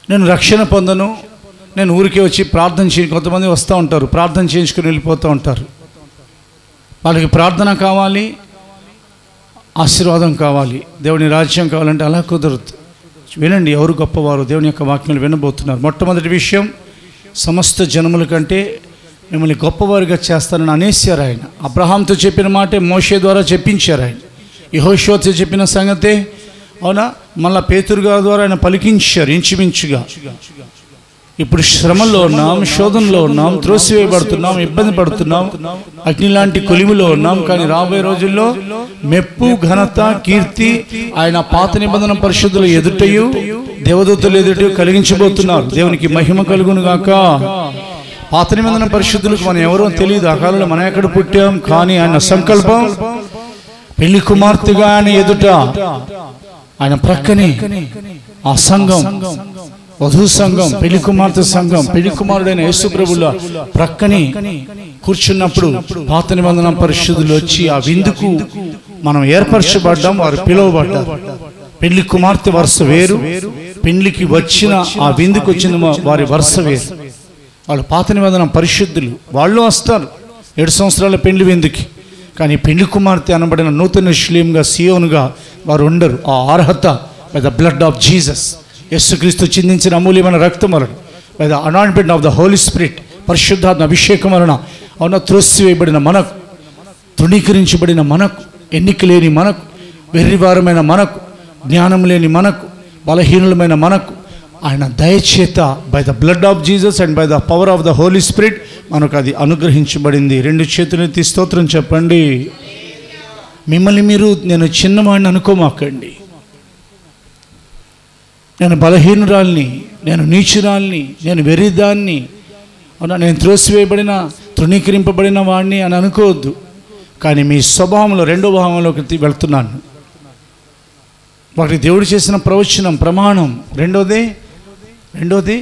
నేను రక్షణ పొందను నేను ఊరికే వచ్చి ప్రార్థన చేయ కొంతమంది వస్తూ ఉంటారు ప్రార్థన చేయించుకుని వెళ్ళిపోతూ ఉంటారు వాళ్ళకి ప్రార్థన కావాలి ఆశీర్వాదం కావాలి దేవుని రాజ్యం కావాలంటే అలా కుదరదు వినండి ఎవరు గొప్పవారు దేవుని యొక్క వాక్యాలు వినబోతున్నారు మొట్టమొదటి విషయం సమస్త జనముల కంటే మిమ్మల్ని గొప్పవారిగా చేస్తానని అనేసారు ఆయన అబ్రహాంతో చెప్పిన మాటే మోషే ద్వారా చెప్పించారు ఆయన యహోషోతో చెప్పిన సంగతే అవునా మళ్ళా పేతురు గారి ద్వారా ఆయన పలికించారు ఇంచుమించుగా ఇప్పుడు శ్రమలో ఉన్నాం శోధనలో ఉన్నాం త్రోసివేయబడుతున్నాం ఇబ్బంది పడుతున్నాం అగ్ని లాంటి కొలిమిలో ఉన్నాం కానీ రాబోయే రోజుల్లో మెప్పు ఘనత కీర్తి ఆయన పాత నిబంధన పరిశుద్ధుల ఎదుటయు దేవదూతలు ఎదుట కలిగించబోతున్నారు దేవునికి మహిమ కలుగును గాక పాత నిబంధన పరిశుద్ధులకు మనం ఎవరో తెలియదు ఆ కాలంలో మనం ఎక్కడ పుట్టాం కానీ ఆయన సంకల్పం పెళ్లి కుమార్తెగా ఆయన ఎదుట ఆయన ప్రక్కనే ఆ సంఘం వధు సంఘం పెళ్లి కుమార్తె సంఘం పెళ్లి కుమారుడైన యేసుప్రభుల ప్రక్కని కూర్చున్నప్పుడు పాత నిబంధన పరిశుద్ధులు వచ్చి ఆ విందుకు మనం ఏర్పరచబడ్డాం వారు పిలువబడ్డారు పెళ్లి కుమార్తె వరుస వేరు పెళ్లికి వచ్చిన ఆ విందుకు వచ్చిన వా- వారి వరుస వేరు వాళ్ళు పాత నిబంధన పరిశుద్ధులు వాళ్ళు వస్తారు ఏడు సంవత్సరాల పెళ్లి విందుకి కానీ పెళ్లి కుమార్తె అనబడిన నూతన శిలీయంగా సియోనుగా వారు ఉండరు ఆ అర్హత by the blood of Jesus యేసుక్రీస్తు చిందించిన అమూల్యమైన రక్తం వలన by the anointment of the holy spirit పరిశుద్ధాత్మ అభిషేకం వలన అవున త్రోసివేయబడిన మనకు తృణీకరించబడిన మనకు ఎన్నిక లేని మనకు వెర్రివారమైన మనకు జ్ఞానం లేని మనకు బలహీనులమైన మనకు ఆయన దయచేత by the blood of Jesus and by the power of the holy spirit మనకు అది అనుగ్రహించబడింది రెండు చేతులెత్తి స్తోత్రం చెప్పండి మిమ్మల్ని మీరు నేను చిన్నవాడిని అనుకోమాకండి నేను బలహీనురాల్ని నేను నీచురాల్ని నేను వెర్రిదాన్ని అవునా నేను త్రోసివేయబడిన తృణీకరింపబడిన వాడిని అని అనుకోవద్దు కానీ మీ స్వభావంలో రెండో భావంలోకి తీ- వెళ్తున్నాను ఒకటి దేవుడు చేసిన ప్రవచనం ప్రమాణం రెండోది రెండోది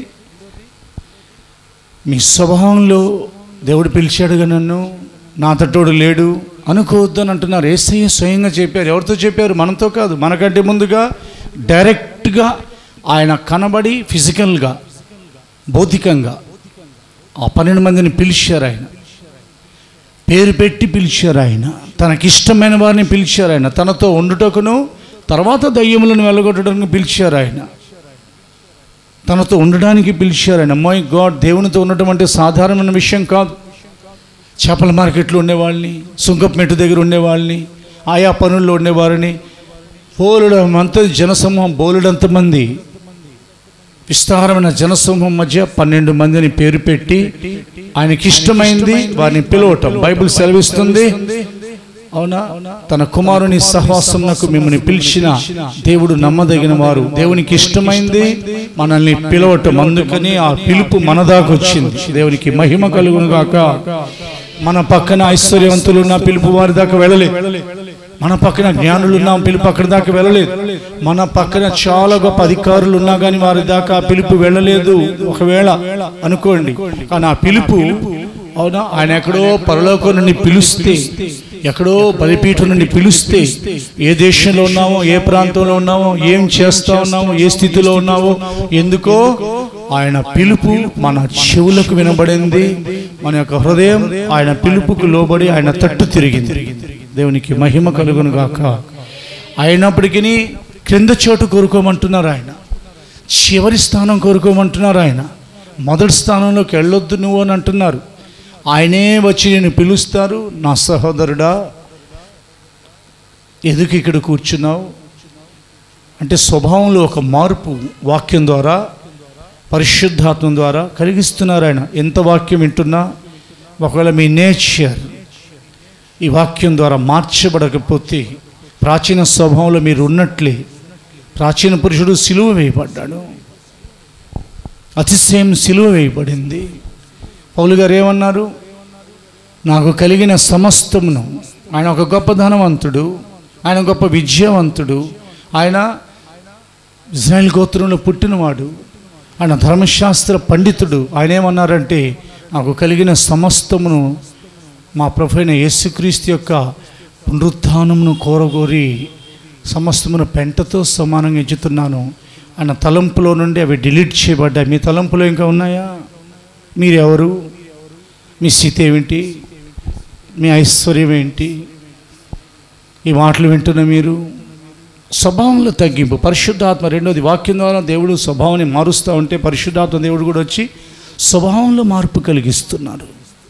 మీ స్వభావంలో దేవుడు పిలిచాడుగా నన్ను నా తట్టోడు లేడు అనుకోవద్దు అని అంటున్నారు ఏసయ్య స్వయంగా చెప్పారు ఎవరితో చెప్పారు మనతో కాదు మనకంటే ముందుగా డైరెక్ట్గా ఆయన కనబడి ఫిజికల్గా భౌతికంగా ఆ పన్నెండు మందిని పిలిచారు ఆయన పేరు పెట్టి పిలిచారు ఆయన తనకిష్టమైన వారిని పిలిచారు ఆయన తనతో ఉండుటకును తర్వాత దయ్యములను వెళ్ళగొట్టడానికి పిలిచారు ఆయన తనతో ఉండడానికి పిలిచారు ఆయన మై గాడ్ దేవునితో ఉండటం అంటే సాధారణమైన విషయం కాదు చేపల మార్కెట్లో ఉండేవాళ్ళని సుంకపు మెట్టు దగ్గర ఉండేవాళ్ళని ఆయా పనుల్లో ఉండేవారిని బోలుడం అంత జనసమూహం బోలుడంత మంది విస్తారమైన జనసమూహం మధ్య పన్నెండు మందిని పేరు పెట్టి ఆయనకి ఇష్టమైంది వారిని పిలవటం బైబిల్ సెలవిస్తుంది అవునా తన కుమారుని సహవాసమునకు మిమ్మల్ని పిలిచిన దేవుడు నమ్మదగిన వారు దేవునికి ఇష్టమైంది మనల్ని పిలవటం అందుకని ఆ పిలుపు మన దాకా వచ్చింది దేవునికి మహిమ కలుగును గాక మన పక్కన ఐశ్వర్యవంతులు ఉన్న పిలుపు వారి దాకా వెళ్ళలేదు మన పక్కన జ్ఞానులు ఉన్నాం పిలుపు అక్కడి దాకా వెళ్ళలేదు మన పక్కన చాలా గొప్ప అధికారులు ఉన్నా కానీ వారి దాకా ఆ పిలుపు వెళ్ళలేదు ఒకవేళ అనుకోండి కానీ ఆ పిలుపు అవునా ఆయన ఎక్కడో పరలోకం నుండి పిలుస్తే ఎక్కడో బలిపీఠం నుండి పిలుస్తే ఏ దేశంలో ఉన్నామో ఏ ప్రాంతంలో ఉన్నామో ఏం చేస్తా ఉన్నామో ఏ స్థితిలో ఉన్నామో ఎందుకో ఆయన పిలుపు మన చెవులకు వినబడింది మన యొక్క హృదయం ఆయన పిలుపుకు లోబడి ఆయన తట్టు తిరిగింది దేవునికి మహిమ కలుగును గాక అయినప్పటికీ క్రింద చోటు కోరుకోమంటున్నారు ఆయన చివరి స్థానం కోరుకోమంటున్నారు ఆయన మొదటి స్థానంలోకి వెళ్ళొద్దు నువ్వు అని అంటున్నారు ఆయనే వచ్చి నేను పిలుస్తారు నా సహోదరుడా ఎందుకు ఇక్కడ కూర్చున్నావు అంటే స్వభావంలో ఒక మార్పు వాక్యం ద్వారా పరిశుద్ధాత్మ ద్వారా కలిగిస్తున్నారు ఆయన ఎంత వాక్యం వింటున్నా ఒకవేళ మీ నేచర్ ఈ వాక్యం ద్వారా మార్చబడకపోతే ప్రాచీన స్వభావంలో మీరు ఉన్నట్లే ప్రాచీన పురుషుడు సిలువ వేయబడ్డాడు అతిశయం సిలువ వేయబడింది పౌలు గారు ఏమన్నారు నాకు కలిగిన సమస్తమును ఆయన ఒక గొప్ప ధనవంతుడు ఆయన గొప్ప విద్యావంతుడు ఆయన ఇజ్రాయెల్ గోత్రంలో పుట్టినవాడు ఆయన ధర్మశాస్త్ర పండితుడు ఆయన ఏమన్నారంటే నాకు కలిగిన సమస్తమును మా ప్రభు అయిన యేసుక్రీస్తు యొక్క పునరుత్థానమును కోరగోరి సమస్తమును పెంటతో సమానంగా ఎంచుతున్నాను ఆయన తలంపులో నుండి అవి డిలీట్ చేయబడ్డాయి మీ తలంపులో ఇంకా ఉన్నాయా మీరెవరు మీ స్థితి ఏమిటి మీ ఐశ్వర్యం ఏంటి ఈ మాటలు వింటున్న మీరు స్వభావంలో తగ్గింపు పరిశుద్ధాత్మ రెండోది వాక్యం ద్వారా దేవుడు స్వభావాన్ని మారుస్తూ ఉంటే పరిశుద్ధాత్మ దేవుడు కూడా వచ్చి స్వభావంలో మార్పు కలిగిస్తున్నారు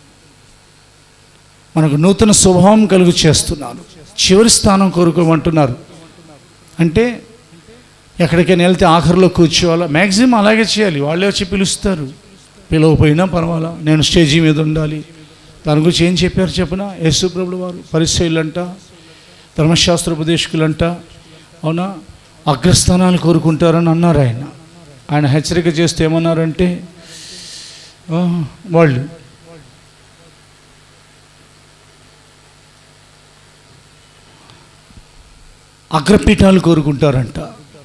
మనకు నూతన స్వభావం కలుగు చేస్తున్నారు చివరి స్థానం కోరుకోమంటున్నారు అంటే ఎక్కడికైనా వెళ్తే ఆఖరిలో కూర్చోవాలా మ్యాక్సిమం అలాగే చేయాలి వాళ్ళే వచ్చి పిలుస్తారు పిలవపోయినా పర్వాలా నేను స్టేజీ మీద ఉండాలి దాని గురించి ఏం చెప్పారు చెప్పిన యేసుప్రభుడు వారు పరిశైలంట ధర్మశాస్త్ర ఉపదేశకులంట అవునా అగ్రస్థానాలు కోరుకుంటారని అన్నారు ఆయన ఆయన హెచ్చరిక చేస్తే ఏమన్నారంటే "ఆ, వాళ్ళు అగ్రపీఠాలు కోరుకుంటారంట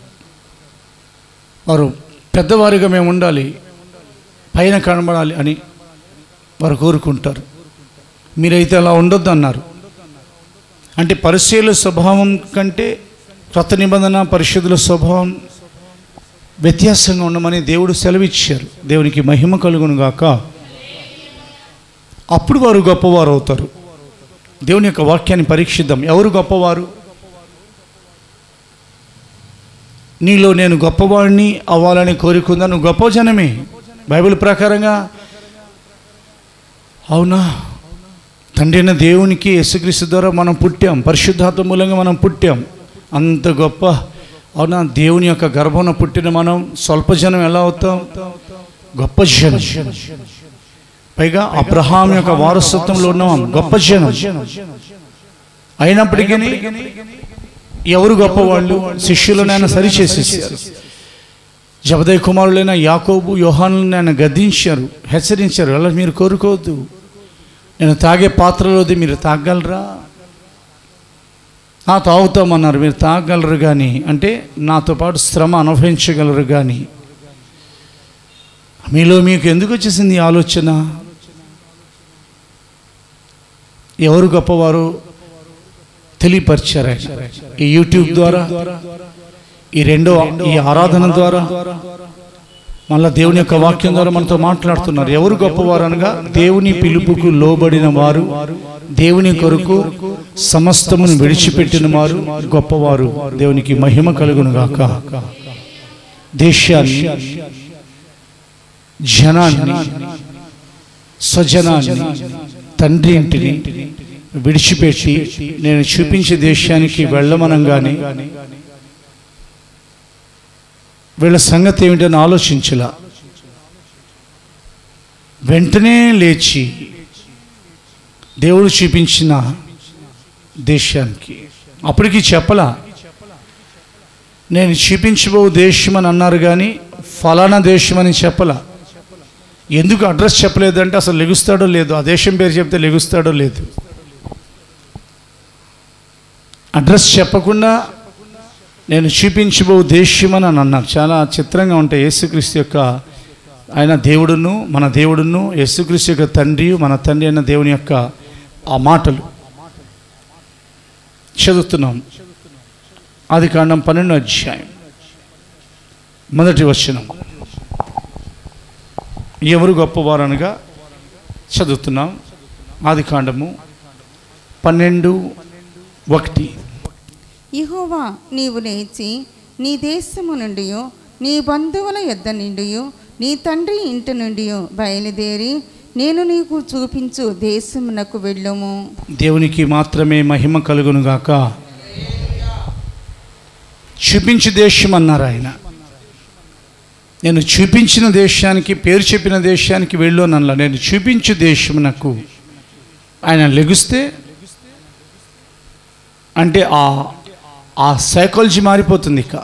వారు పెద్దవారిగా మేము ఉండాలి పైన కనబడాలి అని వారు కోరుకుంటారు మీరైతే అలా ఉండొద్దు అన్నారు అంటే పరిశీల స్వభావం కంటే క్రొత్త నిబంధన పరిశుద్ధుల స్వభావం వ్యత్యాసంగా ఉండమని దేవుడు సెలవిచ్చారు దేవునికి మహిమ కలుగును గాక అప్పుడు వారు గొప్పవారు అవుతారు దేవుని యొక్క వాక్యాన్ని పరీక్షిద్దాం ఎవరు గొప్పవారు నీలో నేను గొప్పవాడిని అవ్వాలని కోరుకుందా నువ్వు గొప్ప జనమే బైబిల్ ప్రకారంగా అవునా తండ్రి అయిన దేవునికి యేసుక్రీస్తు ద్వారా మనం పుట్టాం పరిశుద్ధాత్మ మూలంగా మనం పుట్టాం అంత గొప్ప అవునా దేవుని యొక్క గర్భంలో పుట్టిన మనం స్వల్ప జనం ఎలా అవుతాం గొప్ప జనం పైగా అబ్రహాం యొక్క వారసత్వంలో ఉన్నాం గొప్ప జనం అయినప్పటికీ ఎవరు గొప్పవాళ్ళు శిష్యులను ఆయన సరిచేసేసారు జబదయ్ కుమారులైన యాకోబు యోహానులను ఆయన గద్దించారు హెచ్చరించారు అలా మీరు కోరుకోవద్దు నేను తాగే పాత్రలోది మీరు తాగలరా నా తాగుతామన్నారు మీరు తాగలరు కానీ అంటే నాతో పాటు శ్రమ అనుభవించగలరు కానీ మీలో మీకు ఎందుకు వచ్చేసింది ఈ ఆలోచన ఎవరు గొప్పవారు తెలియపరిచారు ఆయన. ఈ యూట్యూబ్ ద్వారా ఈ రెండో ఈ ఆరాధన ద్వారా మళ్ళా దేవుని యొక్క వాక్యం ద్వారా మనతో మాట్లాడుతున్నారు ఎవరు గొప్పవారు అనగా దేవుని పిలుపుకు లోబడిన వారు దేవుని కొరకు సమస్తమును విడిచిపెట్టిన వారు గొప్పవారు దేవునికి మహిమ కలుగును గాక దేశాన్ని జనాన్ని స్వజనాన్ని తండ్రి ఇంటిని విడిచిపెట్టి నేను చూపించే దేశానికి వెళ్ళమనంగానే వీళ్ళ సంగతి ఏమిటని ఆలోచించలా వెంటనే లేచి దేవుడు చూపించిన దేశానికి అప్పటికి చెప్పలా నేను చూపించబో దేశం అని అన్నారు కానీ ఫలానా దేశం అని చెప్పలా ఎందుకు అడ్రస్ చెప్పలేదంటే అసలు లెగుస్తాడో లేదు ఆ దేశం పేరు చెప్తే లెగుస్తాడో లేదు అడ్రస్ చెప్పకుండా నేను చూపించబో దేశమని అని అన్నారు చాలా చిత్రంగా ఉంటాయి యేసుక్రీస్తు యొక్క ఆయన దేవుడును మన దేవుడును యేసుక్రీస్తు యొక్క తండ్రి మన తండ్రి అయిన దేవుని యొక్క ఆ మాటలు చదువుతున్నాం ఆది కాండం పన్నెండు అధ్యాయం మొదటి వచనం ఎవరు గొప్పవారు అనగా చదువుతున్నాం ఆది కాండము పన్నెండు ఒకటి యెహోవా నీవు లేచి నీ దేశము నుండి నీ బంధువుల యొద్ద నుండి నీ తండ్రి ఇంటి నుండి బయలుదేరి నేను నీకు చూపించు దేశమునకు వెళ్ళుము దేవునికి మాత్రమే మహిమ కలుగును గాక చూపించు దేశం అన్నారు ఆయన నేను చూపించిన దేశానికి పేరు చెప్పిన దేశానికి వెళ్ళు అనలా నేను చూపించు దేశమునకు ఆయన లెగుస్తే అంటే ఆ ఆ సైకాలజీ మారిపోతుంది ఇక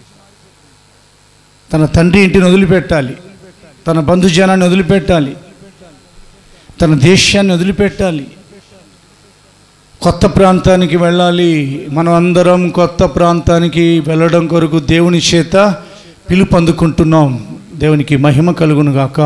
తన తండ్రి ఇంటిని వదిలిపెట్టాలి తన బంధుజనాన్ని వదిలిపెట్టాలి తన దేశాన్ని వదిలిపెట్టాలి కొత్త ప్రాంతానికి వెళ్ళాలి మనం అందరం కొత్త ప్రాంతానికి వెళ్ళడం కొరకు దేవుని చేత పిలుపు అందుకుంటున్నాం దేవునికి మహిమ కలుగును గాక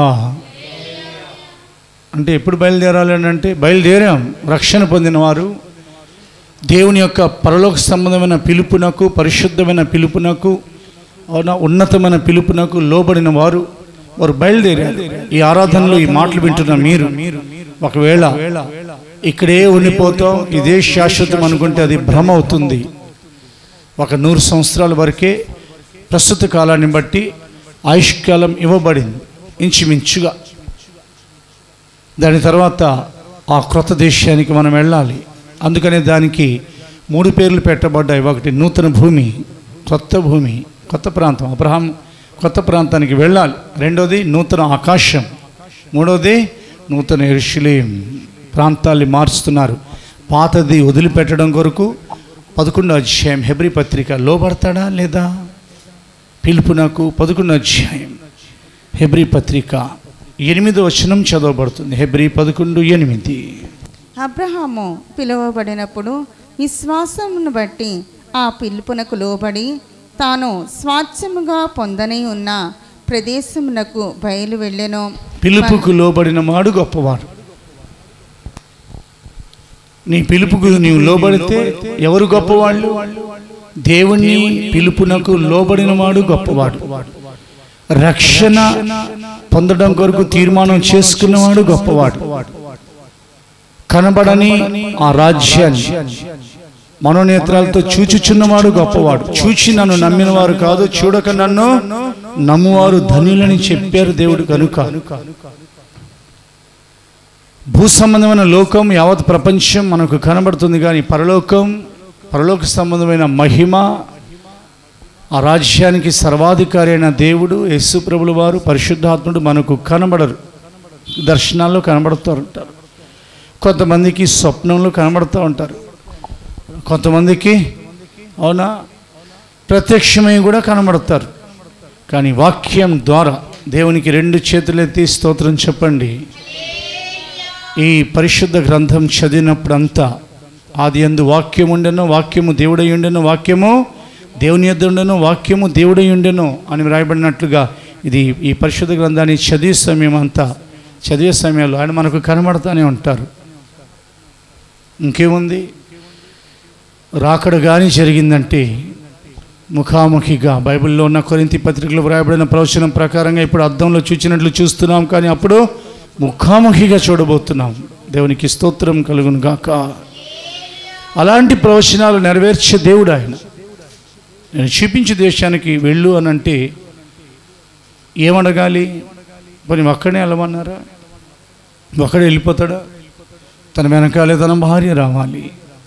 అంటే ఎప్పుడు బయలుదేరాలి అని అంటే బయలుదేరాం రక్షణ పొందిన వారు దేవుని యొక్క పరలోక సంబంధమైన పిలుపునకు పరిశుద్ధమైన పిలుపునకు అవునా ఉన్నతమైన పిలుపునకు లోబడిన వారు వారు బయలుదేరారు ఈ ఆరాధనలో ఈ మాటలు వింటున్న మీరు ఒకవేళ ఇక్కడే ఉండిపోతాం ఇదే శాశ్వతం అనుకుంటే అది భ్రమ అవుతుంది ఒక నూరు సంవత్సరాల వరకే ప్రస్తుత కాలాన్ని బట్టి ఆయుష్కాలం ఇవ్వబడింది ఇంచుమించుగా దాని తర్వాత ఆ క్రొత్త దేశానికి మనం వెళ్ళాలి అందుకనే దానికి మూడు పేర్లు పెట్టబడ్డాయి ఒకటి నూతన భూమి కొత్త భూమి కొత్త ప్రాంతం అబ్రహాం కొత్త ప్రాంతానికి వెళ్ళాలి రెండోది నూతన ఆకాశం మూడోది నూతన ఎరుషులేం ప్రాంతాల్ని మార్చుతున్నారు పాతది వదిలిపెట్టడం కొరకు పదకొండో అధ్యాయం హెబ్రి పత్రిక లోబడతాడా లేదా పిలుపునకు పదకొండో అధ్యాయం హెబ్రి పత్రిక ఎనిమిదో వచనం చదవబడుతుంది హెబ్రి పదకొండు ఎనిమిది అబ్రహాము పిలువబడినప్పుడు విశ్వాసమును బట్టి ఆ పిలుపునకు లోబడి తాను స్వాచ్ఛముగా పొందని ఉన్న ప్రదేశమునకు బయలు వెళ్ళెను పిలుపుకు లోబడిన వాడు గొప్పవాడు నీ పిలుపుకు నీవు లోబడితే ఎవరు గొప్పవాళ్ళు దేవుణ్ణి పిలుపునకు లోబడిన వాడు గొప్పవాడు రక్షణ పొందడం కొరకు తీర్మానం చేసుకున్నవాడు గొప్పవాడు కనబడని ఆ రాజ్యాన్ని మనోనేత్రాలతో చూచుచున్నవాడు గొప్పవాడు చూచి నన్ను నమ్మిన వారు కాదు చూడక నన్ను నమ్మువారు ధనులని చెప్పారు దేవుడు కనుక భూ సంబంధమైన లోకం యావత్ ప్రపంచం మనకు కనబడుతుంది కానీ పరలోకం పరలోక సంబంధమైన మహిమ ఆ రాజ్యానికి సర్వాధికారి అయిన దేవుడు యేసు ప్రభుల వారు పరిశుద్ధాత్ముడు మనకు కనబడరు దర్శనాల్లో కనబడుతూ ఉంటారు కొంతమందికి స్వప్నంలో కనబడుతూ ఉంటారు కొంతమందికి అవునా ప్రత్యక్షమై కూడా కనబడతారు కానీ వాక్యం ద్వారా దేవునికి రెండు చేతులెత్తి స్తోత్రం చెప్పండి ఈ పరిశుద్ధ గ్రంథం చదివినప్పుడంతా ఆది ఎందు వాక్యం ఉండెను వాక్యము దేవుడై ఉండెను వాక్యము దేవుని యొద్ద ఉండెను వాక్యము దేవుడై ఉండెను అని వ్రాయబడినట్లుగా ఇది ఈ పరిశుద్ధ గ్రంథాన్ని చదివే సమయం అంతా చదివే సమయంలో ఆయన మనకు కనబడతానే ఉంటారు ఇంకేముంది రాకడ కానీ జరిగిందంటే ముఖాముఖిగా బైబిల్లో ఉన్న కొరింతి పత్రికలో వ్రాయబడిన ప్రవచనం ప్రకారంగా ఇప్పుడు అద్దంలో చూచినట్లు చూస్తున్నాం కానీ అప్పుడు ముఖాముఖిగా చూడబోతున్నాం దేవునికి స్తోత్రం కలుగును గాక అలాంటి ప్రవచనాలు నెరవేర్చే దేవుడు ఆయన నేను చూపించే దేశానికి వెళ్ళు అని అంటే ఏమడగాలి మరి ఒక్కడే వెళ్ళమన్నారా ఒక్కడే వెళ్ళిపోతాడా తన వెనకాలే తన భార్య రావాలి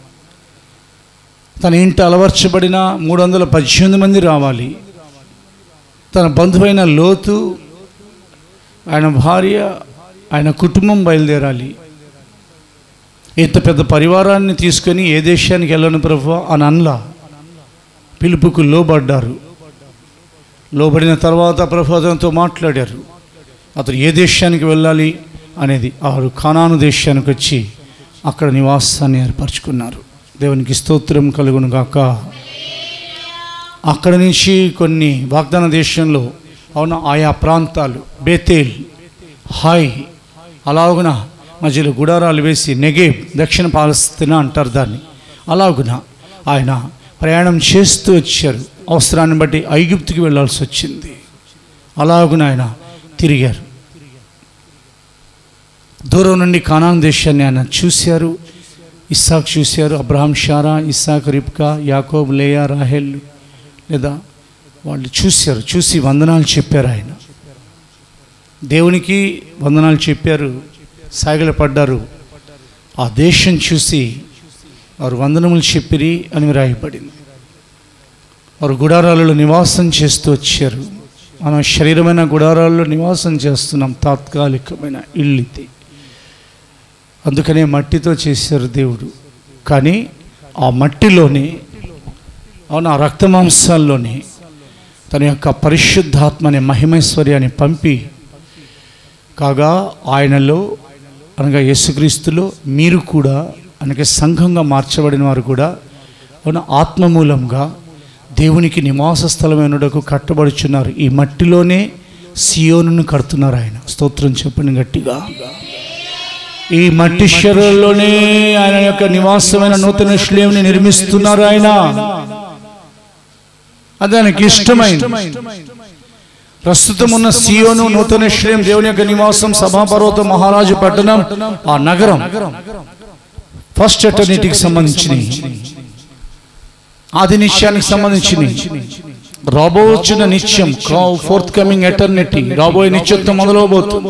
తన ఇంటి అలవర్చబడిన మూడు వందల పద్దెనిమిది మంది రావాలి తన బంధువైన లోతు ఆయన భార్య ఆయన కుటుంబం బయలుదేరాలి ఇంత పెద్ద పరివారాన్ని తీసుకొని ఏ దేశానికి వెళ్ళను ప్రభు అని అనలా పిలుపుకు లోబడ్డారు లోబడిన తర్వాత ప్రభు అతనితో మాట్లాడారు అతను ఏ దేశానికి వెళ్ళాలి అనేది వారు కానాను దేశానికి వచ్చి అక్కడ నివాసాన్ని ఏర్పరచుకున్నారు దేవునికి స్తోత్రం కలుగును గాక అక్కడ నుంచి కొన్ని వాగ్దాన దేశంలో అవున ఆయా ప్రాంతాలు బేతేల్ హాయ్ అలాగున మధ్యలో గుడారాలు వేసి నెగేబ్ దక్షిణ పాలస్తీనా అంటారు దాన్ని అలాగున ఆయన ప్రయాణం చేస్తూ వచ్చారు అవసరాన్ని బట్టి ఐగుప్తుకి వెళ్ళాల్సి వచ్చింది అలాగున ఆయన తిరిగారు దూరం నుండి కానాన్ దేశాన్ని ఆయన చూశారు ఇస్సాక్ చూశారు అబ్రహాం షారా ఇస్సాక్ రిబ్కా యాకోబ్ లేయా రాహెల్ లేదా వాళ్ళు చూశారు చూసి వందనాలు చెప్పారు ఆయన దేవునికి వందనాలు చెప్పారు సాగిలపడ్డారు ఆ దేశం చూసి వారు వందనములు చెప్పిరి అని రాయబడింది వారు గుడారాలలో నివాసం చేస్తూ వచ్చారు మనం శరీరమైన గుడారాల్లో నివాసం చేస్తున్నాం తాత్కాలికమైన ఇల్లిది అందుకనే మట్టితో చేశారు దేవుడు కానీ ఆ మట్టిలోనే అవును ఆ రక్తమాంసాల్లోనే తన యొక్క పరిశుద్ధాత్మ అనే మహిమైశ్వర్యాన్ని పంపి కాగా ఆయనలో అనగా యేసుక్రీస్తులో మీరు కూడా అనగా సంఘంగా మార్చబడిన వారు కూడా అవును ఆత్మ మూలంగా దేవునికి నివాస స్థలమైనకు కట్టబడుచున్నారు ఈ మట్టిలోనే సియోనును కడుతున్నారు ఆయన స్తోత్రం చెప్పండి గట్టిగా ఈ మట్టి శరీరంలోనే ఆయన యొక్క నివాసమైన నూతన శ్లేవుని నిర్మిస్తున్నారు ఆయన అది ఆయనకి ఇష్టమైంది ప్రస్తుతం ఉన్న సియోను నూతన శ్రేయం దేవుని యొక్క నివాసం సభాపర్వతం మహారాజు పట్టణం ఆ నగరం ఫస్ట్ ఎటర్నిటీకి సంబంధించిన ఆది నిత్యానికి సంబంధించిన రాబోచున్న నిత్యం ఫోర్త్ కమింగ్ ఎటర్నిటీ రాబోయే నిత్యత్వం మొదలవబోతుంది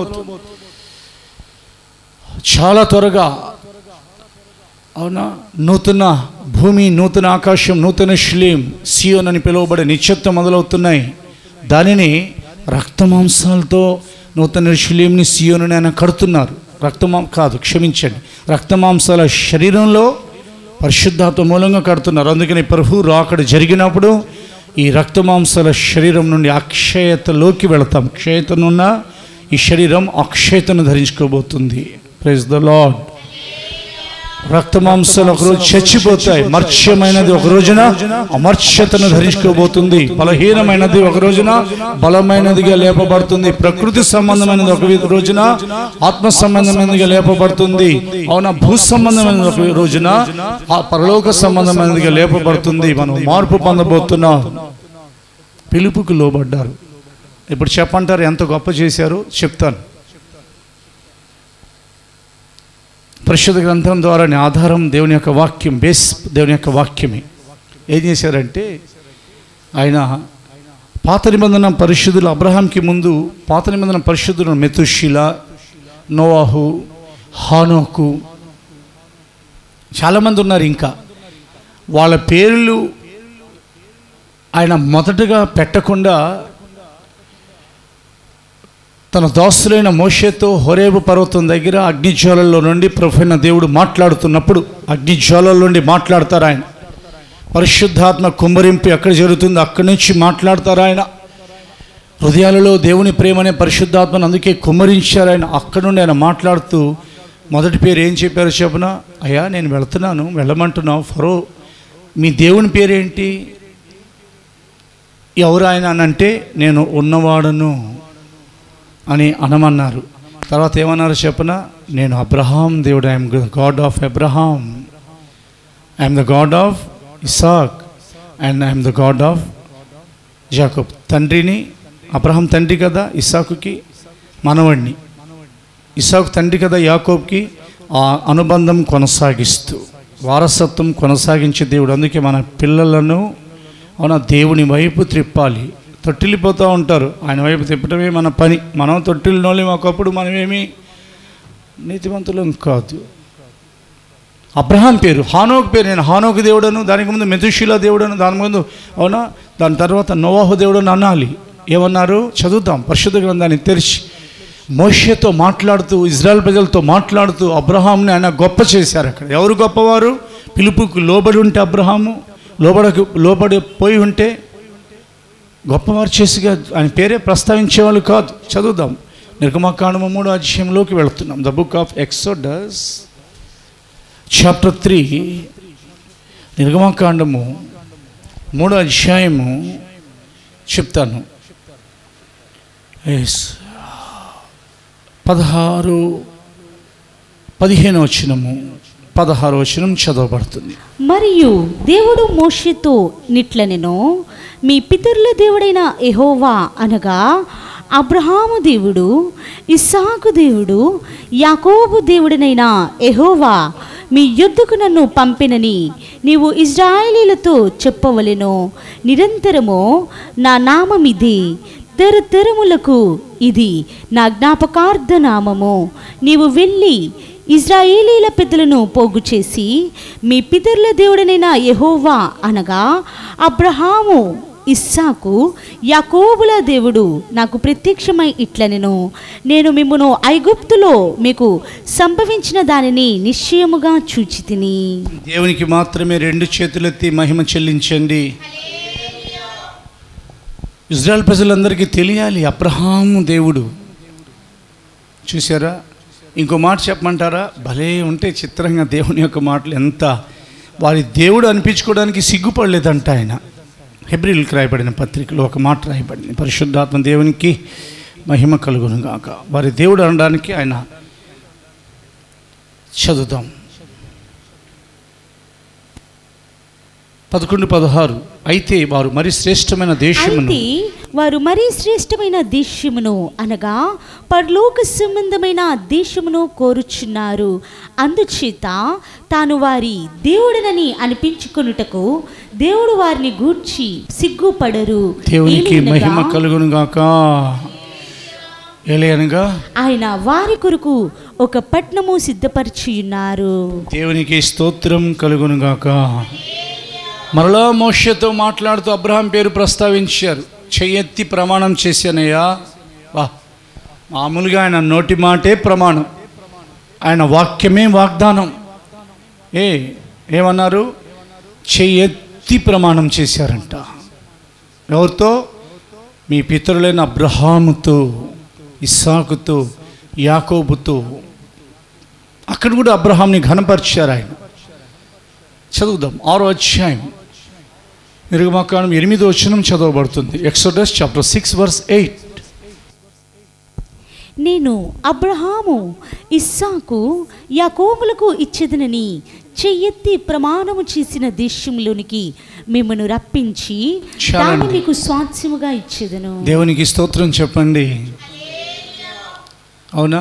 చాలా త్వరగా అవునా నూతన భూమి నూతన ఆకాశం నూతన శ్లేం సియోన్ అని పిలువబడే నిత్యత్వం మొదలవుతున్నాయి దానిని రక్తమాంసాలతో నూతన శిలీంని సియోను ఆయన కడుతున్నారు రక్తమాం కాదు క్షమించండి రక్తమాంసాల శరీరంలో పరిశుద్ధాత్మ మూలంగా కడుతున్నారు అందుకని ప్రభు రాకడ జరిగినప్పుడు ఈ రక్తమాంసాల శరీరం నుండి అక్షయతలోకి వెళతాం క్షయతనున్న ఈ శరీరం అక్షయతను ధరించుకోబోతుంది ప్రైజ్ ద లాడ్ రక్తమాంసాలు ఒకరోజు చచ్చిపోతాయి మర్చ్యమైనది ఒక రోజున అమర్చ్యతను ధరించుకోబోతుంది బలహీనమైనది ఒక రోజున బలమైనదిగా లేపబడుతుంది ప్రకృతి సంబంధమైనది ఒక రోజున ఆత్మ సంబంధమైనదిగా లేపబడుతుంది అవునా భూ సంబంధమైనది ఒక రోజున ఆ పరలోక సంబంధమైనదిగా లేపబడుతుంది మనం మార్పు పొందబోతున్నాం పిలుపుకు లోబడ్డారు ఇప్పుడు చెప్పంటారు ఎంత గొప్ప చేశారో చెప్తాను పరిశుద్ధ గ్రంథం ద్వారా ఆధారం దేవుని యొక్క వాక్యం బేస్ దేవుని యొక్క వాక్యమే ఏం చేశారంటే ఆయన పాత నిబంధన పరిశుద్ధులు అబ్రహాంకి ముందు పాత నిబంధన పరిశుద్ధులు మెతుషిల నోవాహు హానోకు చాలామంది ఉన్నారు ఇంకా వాళ్ళ పేర్లు ఆయన మొదటగా పెట్టకుండా తన దాసులైన మోషేతో హొరేబు పర్వతం దగ్గర అగ్నిజ్వాలల్లో నుండి ప్రభుత్వ దేవుడు మాట్లాడుతున్నప్పుడు అగ్నిజ్వాలల నుండి మాట్లాడతారు ఆయన పరిశుద్ధాత్మ కుమ్మరింపు ఎక్కడ జరుగుతుందో అక్కడి నుంచి మాట్లాడతారు ఆయన హృదయాలలో దేవుని ప్రేమనే పరిశుద్ధాత్మను అందుకే కుమ్మరించారు ఆయన అక్కడ నుండి ఆయన మాట్లాడుతూ మొదటి పేరు ఏం చెప్పారో చెప్పనా అయ్యా నేను వెళ్తున్నాను వెళ్ళమంటున్నావు ఫరో మీ దేవుని పేరేంటి ఎవరు ఆయన అని అంటే నేను ఉన్నవాడను అని అనమన్నారు తర్వాత ఏమన్నారు చెప్పన నేను అబ్రహాం దేవుడు I am God of Abraham I am the God of Isaac and I am the God of Jacob తండ్రిని అబ్రహాం తండ్రి కదా ఇసాకుకి మనవడిని ఇసాకు తండ్రి కదా యాకోబ్కి ఆ అనుబంధం కొనసాగిస్తూ వారసత్వం కొనసాగించే దేవుడు అందుకే మన పిల్లలను అవునా దేవుని వైపు త్రిప్పాలి తొట్టిల్లిపోతూ ఉంటారు ఆయన వైపు తిప్పటమే మన పని మనం తొట్టిల్లోని ఒకప్పుడు మనమేమి నీతివంతులం కాదు అబ్రహాం పేరు హానోకు పేరు నేను హానోకు దేవుడను దానికి ముందు మెతుషిలా దేవుడను దాని ముందు అవునా దాని తర్వాత నోవాహు దేవుడను అనాలి ఏమన్నారు చదువుతాం పరిశుద్ధ గ్రంథాన్ని తెరిచి మోషేతో మాట్లాడుతూ ఇజ్రాయెల్ ప్రజలతో మాట్లాడుతూ అబ్రహాంని ఆయన గొప్ప చేశారు అక్కడ ఎవరు గొప్పవారు పిలుపుకు లోబడి ఉంటే అబ్రహాము లోబడకు లోబడి పోయి ఉంటే గొప్పవారు చేసిగా ఆయన పేరే ప్రస్తావించేవాళ్ళు కాదు చదువుదాం నిర్గమకాండము మూడు అధ్యాయంలోకి వెళుతున్నాం the book of Exodus chapter three నిర్గమకాండము మూడో అధ్యాయము చెప్తాను ఎస్ పదహారు పదిహేను వచనము పదహారు వచనం చదవబడుతుంది మరియు దేవుడు మోషేతో నిట్లనెను మీ పితరుల దేవుడైన ఎహోవా అనగా అబ్రహాము దేవుడు ఇస్సాకు దేవుడు యాకోబు దేవుడినైన ఎహోవా మీ యుద్ధకు నన్ను పంపినని నీవు ఇజ్రాయేలీలతో చెప్పవలెను నిరంతరము నా నామమిది తరతరములకు ఇది నా జ్ఞాపకార్థ నామము నీవు వెళ్ళి ఇజ్రాయేలీల పెద్దలను పోగు చేసి మీ పితరుల దేవుడనైన యెహోవా అనగా అబ్రహాము ఇస్సాకు యాకోబుల దేవుడు నాకు ప్రత్యక్షమై ఇట్లనెను నేను మిమ్మును ఐగుప్తులో మీకు సంభవించిన దానిని నిశ్చయముగా చూచి తిని దేవునికి మాత్రమే రెండు చేతులెత్తి మహిమ చెల్లించండి ఇజ్రాయెల్ ప్రజలందరికీ తెలియాలి అబ్రహాము దేవుడు చూసారా ఇంకో మాట చెప్పమంటారా భలే ఉంటే చిత్రంగా దేవుని యొక్క మాటలు ఎంత వారి దేవుడు అనిపించుకోవడానికి సిగ్గుపడలేదంట ఆయన హెబ్రిల్కి రాయబడిన పత్రికలో ఒక మాట రాయబడింది పరిశుద్ధాత్మ దేవునికి మహిమ కలుగును గాక వారి దేవుడు అనడానికి ఆయన చదువుదాం పదకొండు పదహారు అయితే వారు మరి శ్రేష్టమైన దేశమును అయితే వారు మరీ శ్రేష్టమైన దేశమును అనగా పరలోక సంబంధమైన దేశమును కోరుచున్నారు అందుచేత తాను వారి దేవుడనని అనిపించుకొనుటకు దేవుడు వారిని గూర్చి సిగ్గుపడరు దేవునికి ఏలయనగా మహిమ కలుగును గాక ఏలయనగా ఆయన వారి కొరకు ఒక పట్నము సిద్ధపరిచి ఉన్నారు దేవునికి స్తోత్రం కలుగును గాక మరలా మోషతో మాట్లాడుతూ అబ్రహాం పేరు ప్రస్తావించారు చెయ్యెత్తి ప్రమాణం చేశానయ్యా వా మామూలుగా ఆయన నోటి మాటే ప్రమాణం ఆయన వాక్యమే వాగ్దానం ఏ ఏమన్నారు చెయ్యెత్తి ప్రమాణం చేశారంట ఎవరితో మీ పితరులైన అబ్రహాముతో ఇస్సాకుతో యాకోబుతో అక్కడ కూడా అబ్రహాంని ఘనపరిచారు ఆయన చదువుదాం ఆరో అధ్యాయం నిర్గమకాండం ఎనిమిదో వచనం చదవబడుతుంది Exodus chapter six verse eight నేను అబ్రహాము ఇస్సాకు యాకోబులకు ఇచ్చేదనని చెయ్యెత్తి ప్రమాణము చేసిన దేశంలోనికి మిమ్మను రప్పించి చాలండి. దాన్ని మీకు స్వాస్థ్యముగా ఇచ్చేదను దేవునికి స్తోత్రం చెప్పండి అవునా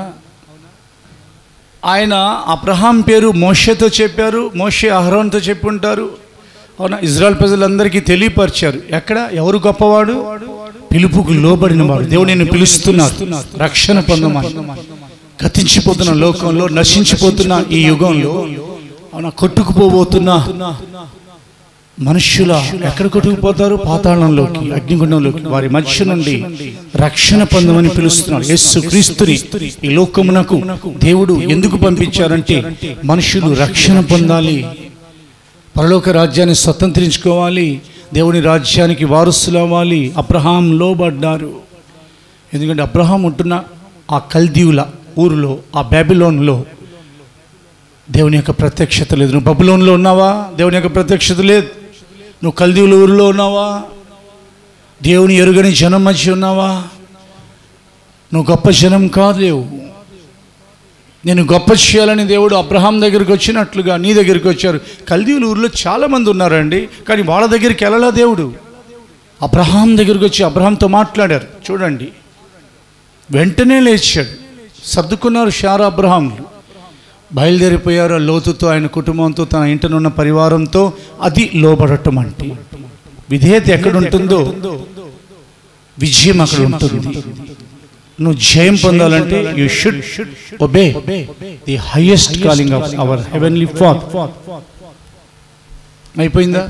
ఆయన అబ్రహాం పేరు మోషేతో చెప్పారు మోషే అహరోన్తో చెప్పుంటారు అవునా ఇజ్రాయల్ ప్రజలందరికీ తెలియపరిచారు ఎక్కడ ఎవరు గొప్పవాడు పిలుపుకు లోబడిన వాడు దేవుడు నేను పిలుస్తున్నారు రక్షణ పొందమని గతించిపోతున్న లోకంలో నశించిపోతున్న ఈ యుగంలో అవునా కొట్టుకుపోబోతున్న మనుష్యుల ఎక్కడ కొట్టుకుపోతారు పాతాళంలోకి అగ్నిగుండంలోకి వారి మధ్య నుండి రక్షణ పొందమని పిలుస్తున్నాడు యేసు క్రీస్తుని ఈ లోకమునకు దేవుడు ఎందుకు పంపించారంటే మనుషులు రక్షణ పొందాలి పరలోక రాజ్యాన్ని స్వతంత్రించుకోవాలి దేవుని రాజ్యానికి వారసులు అవ్వాలి అబ్రహాం లోబడ్డారు ఎందుకంటే అబ్రహాం ఉంటున్న ఆ కల్దీవుల ఊరిలో ఆ బ్యాబిలోన్లో దేవుని యొక్క ప్రత్యక్షత లేదు నువ్వు బబులోన్లో ఉన్నావా దేవుని యొక్క ప్రత్యక్షత లేదు నువ్వు కల్దీవుల ఊరిలో ఉన్నావా దేవుని ఎరుగని జనం మధ్య ఉన్నావా నువ్వు గొప్ప జనం కాలేవు నేను గొప్ప చేయాలని దేవుడు అబ్రహాం దగ్గరికి వచ్చినట్లుగా నీ దగ్గరికి వచ్చారు కల్దీవుల ఊరిలో చాలామంది ఉన్నారండి కానీ వాళ్ళ దగ్గరికి వెళ్ళలా దేవుడు అబ్రహాం దగ్గరికి వచ్చి అబ్రహాంతో మాట్లాడారు చూడండి వెంటనే లేచాడు సర్దుకున్నారు షారా అబ్రహాంలు బయలుదేరిపోయారు ఆ లోతుతో ఆయన కుటుంబంతో తన ఇంటనున్న పరివారంతో అది లోబడటం అంటే విధేయత ఎక్కడ ఉంటుందో విజయం అక్కడ ఉంటుంది నువ్వు జయం పొందాలంటే you should obey the highest calling of our heavenly father అయిపోయిందా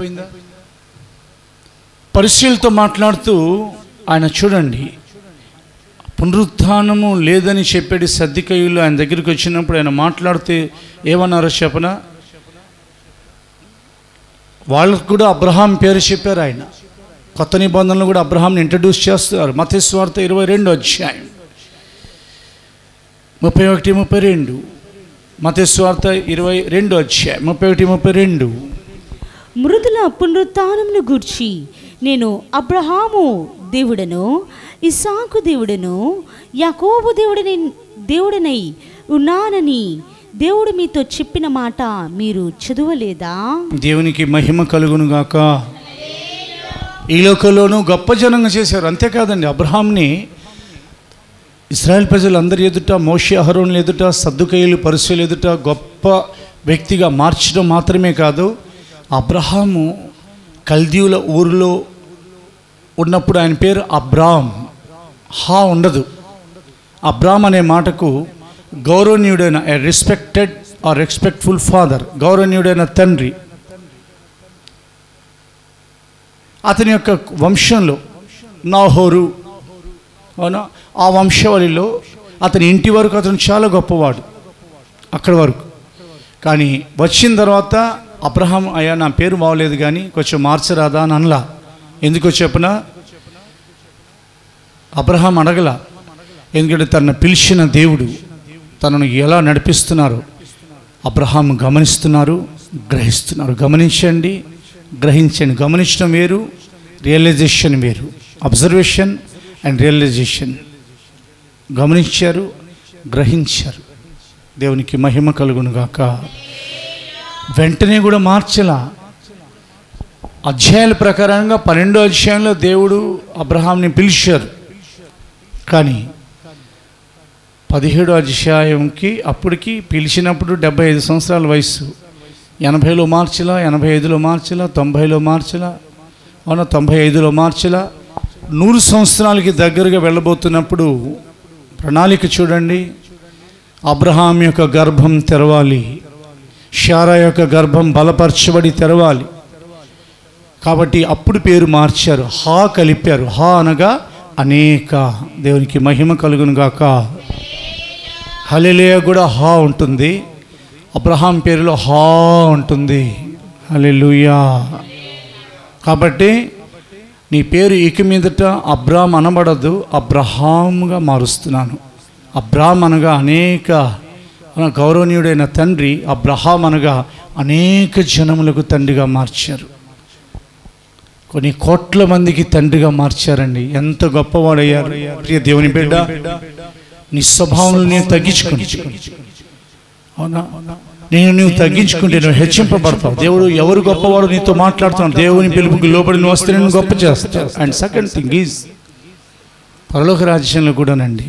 పరిశీలతో మాట్లాడుతూ ఆయన చూడండి పునరుత్థానము లేదని చెప్పేది సర్దికయ్యులు ఆయన దగ్గరికి వచ్చినప్పుడు ఆయన మాట్లాడితే ఏమన్నారో చెప్పన వాళ్ళకు కూడా అబ్రహాం పేరు చెప్పారు ఆయన కొత్త నిబంధనలు కూడా అబ్రహాంని ఇంట్రడ్యూస్ చేస్తున్నారు మతేశ్వార్త ఇరవై రెండు అధ్యాయం ముప్పై ఒకటి ముప్పై రెండు మతేశ్వార్త ఇరవై రెండు అధ్యాయం ముప్పై ఒకటి ముప్పై రెండు మృదుల పునరుత్నమును గూర్చి నేను అబ్రహాము దేవుడను ఇసాకు దేవుడను యాకోబు దేవుడని దేవుడనై ఉన్నానని దేవుడు మీతో చెప్పిన మాట మీరు చదవలేదా దేవునికి మహిమ కలుగును గాక ఈ లోకంలోనూ గొప్ప జనంగా చేశారు అంతేకాదండి అబ్రహాంని ఇస్రాయల్ ప్రజలందరి ఎదుట మోషే అహరోన్ల ఎదుట సద్దుకయ్యలు పరిశీలు ఎదుట గొప్ప వ్యక్తిగా మార్చడం మాత్రమే కాదు అబ్రహాము కల్దీవుల ఊరిలో ఉన్నప్పుడు ఆయన పేరు అబ్రామ్ హా ఉండదు అబ్రామ్ అనే మాటకు గౌరవనీయుడైన a respected or respectful father గౌరవనీయుడైన తండ్రి అతని యొక్క వంశంలో నాహోరు అవునా ఆ వంశావళిలో అతని ఇంటి వరకు అతను చాలా గొప్పవాడు అక్కడి వరకు కానీ వచ్చిన తర్వాత అబ్రహాం అయ్యా నా పేరు బాగలేదు కానీ కొంచెం మార్చరాదా అని అనలా ఎందుకో చెప్పనా అబ్రహాం అడగల ఎందుకంటే తనను పిలిచిన దేవుడు తనను ఎలా నడిపిస్తున్నారు అబ్రహాం గమనిస్తున్నారు గ్రహిస్తున్నారు గమనించండి గ్రహించండి గమనించడం వేరు రియలైజేషన్ వేరు అబ్జర్వేషన్ అండ్ రియలైజేషన్ గమనించారు గ్రహించారు దేవునికి మహిమ కలుగును గాక వెంటనే కూడా మార్చలా అధ్యాయాల ప్రకారంగా పన్నెండో అధ్యాయంలో దేవుడు అబ్రహాంని పిలిచారు కానీ పదిహేడో అధ్యాయంకి అప్పటికి పిలిచినప్పుడు డెబ్బై ఐదు సంవత్సరాల వయసు ఎనభైలో మార్చిలా ఎనభై ఐదులో మార్చిలా తొంభైలో మార్చిలా అవునా తొంభై ఐదులో మార్చిలా నూరు సంవత్సరాలకి దగ్గరగా వెళ్ళబోతున్నప్పుడు ప్రణాళిక చూడండి అబ్రహాం యొక్క గర్భం తెరవాలి షారా యొక్క గర్భం బలపరచబడి తెరవాలి కాబట్టి అప్పుడు పేరు మార్చారు హా కలిపారు హా అనగా అనేక దేవునికి మహిమ కలుగును గాక హలెలియా కూడా హా ఉంటుంది అబ్రహాం పేరులో హా ఉంటుంది హలెలుయా కాబట్టి నీ పేరు ఇక మీదట అబ్రామ్ అనబడదు అబ్రహాంగా మారుస్తున్నాను అబ్రామ్ అనగా అనేక మన గౌరవనీయుడైన తండ్రి అబ్రహాం అనగా అనేక జనములకు తండ్రిగా మార్చారు కొన్ని కోట్ల మందికి తండ్రిగా మార్చారండి ఎంత గొప్పవాడయ్యారు ప్రియ దేవుని బిడ్డ నీ స్వభావం నేను తగ్గించుకుంటు అవునా నేను నువ్వు తగ్గించుకుంటే నువ్వు హెచ్చింపబడతావు దేవుడు ఎవరు గొప్పవాడు నీతో మాట్లాడుతున్నాడు దేవుని పిలుపుకి లోపలి నువ్వు వస్తే నేను గొప్ప చేస్తావు అండ్ సెకండ్ థింగ్ ఈజ్ పరలోక రాజ్యంలో కూడానండి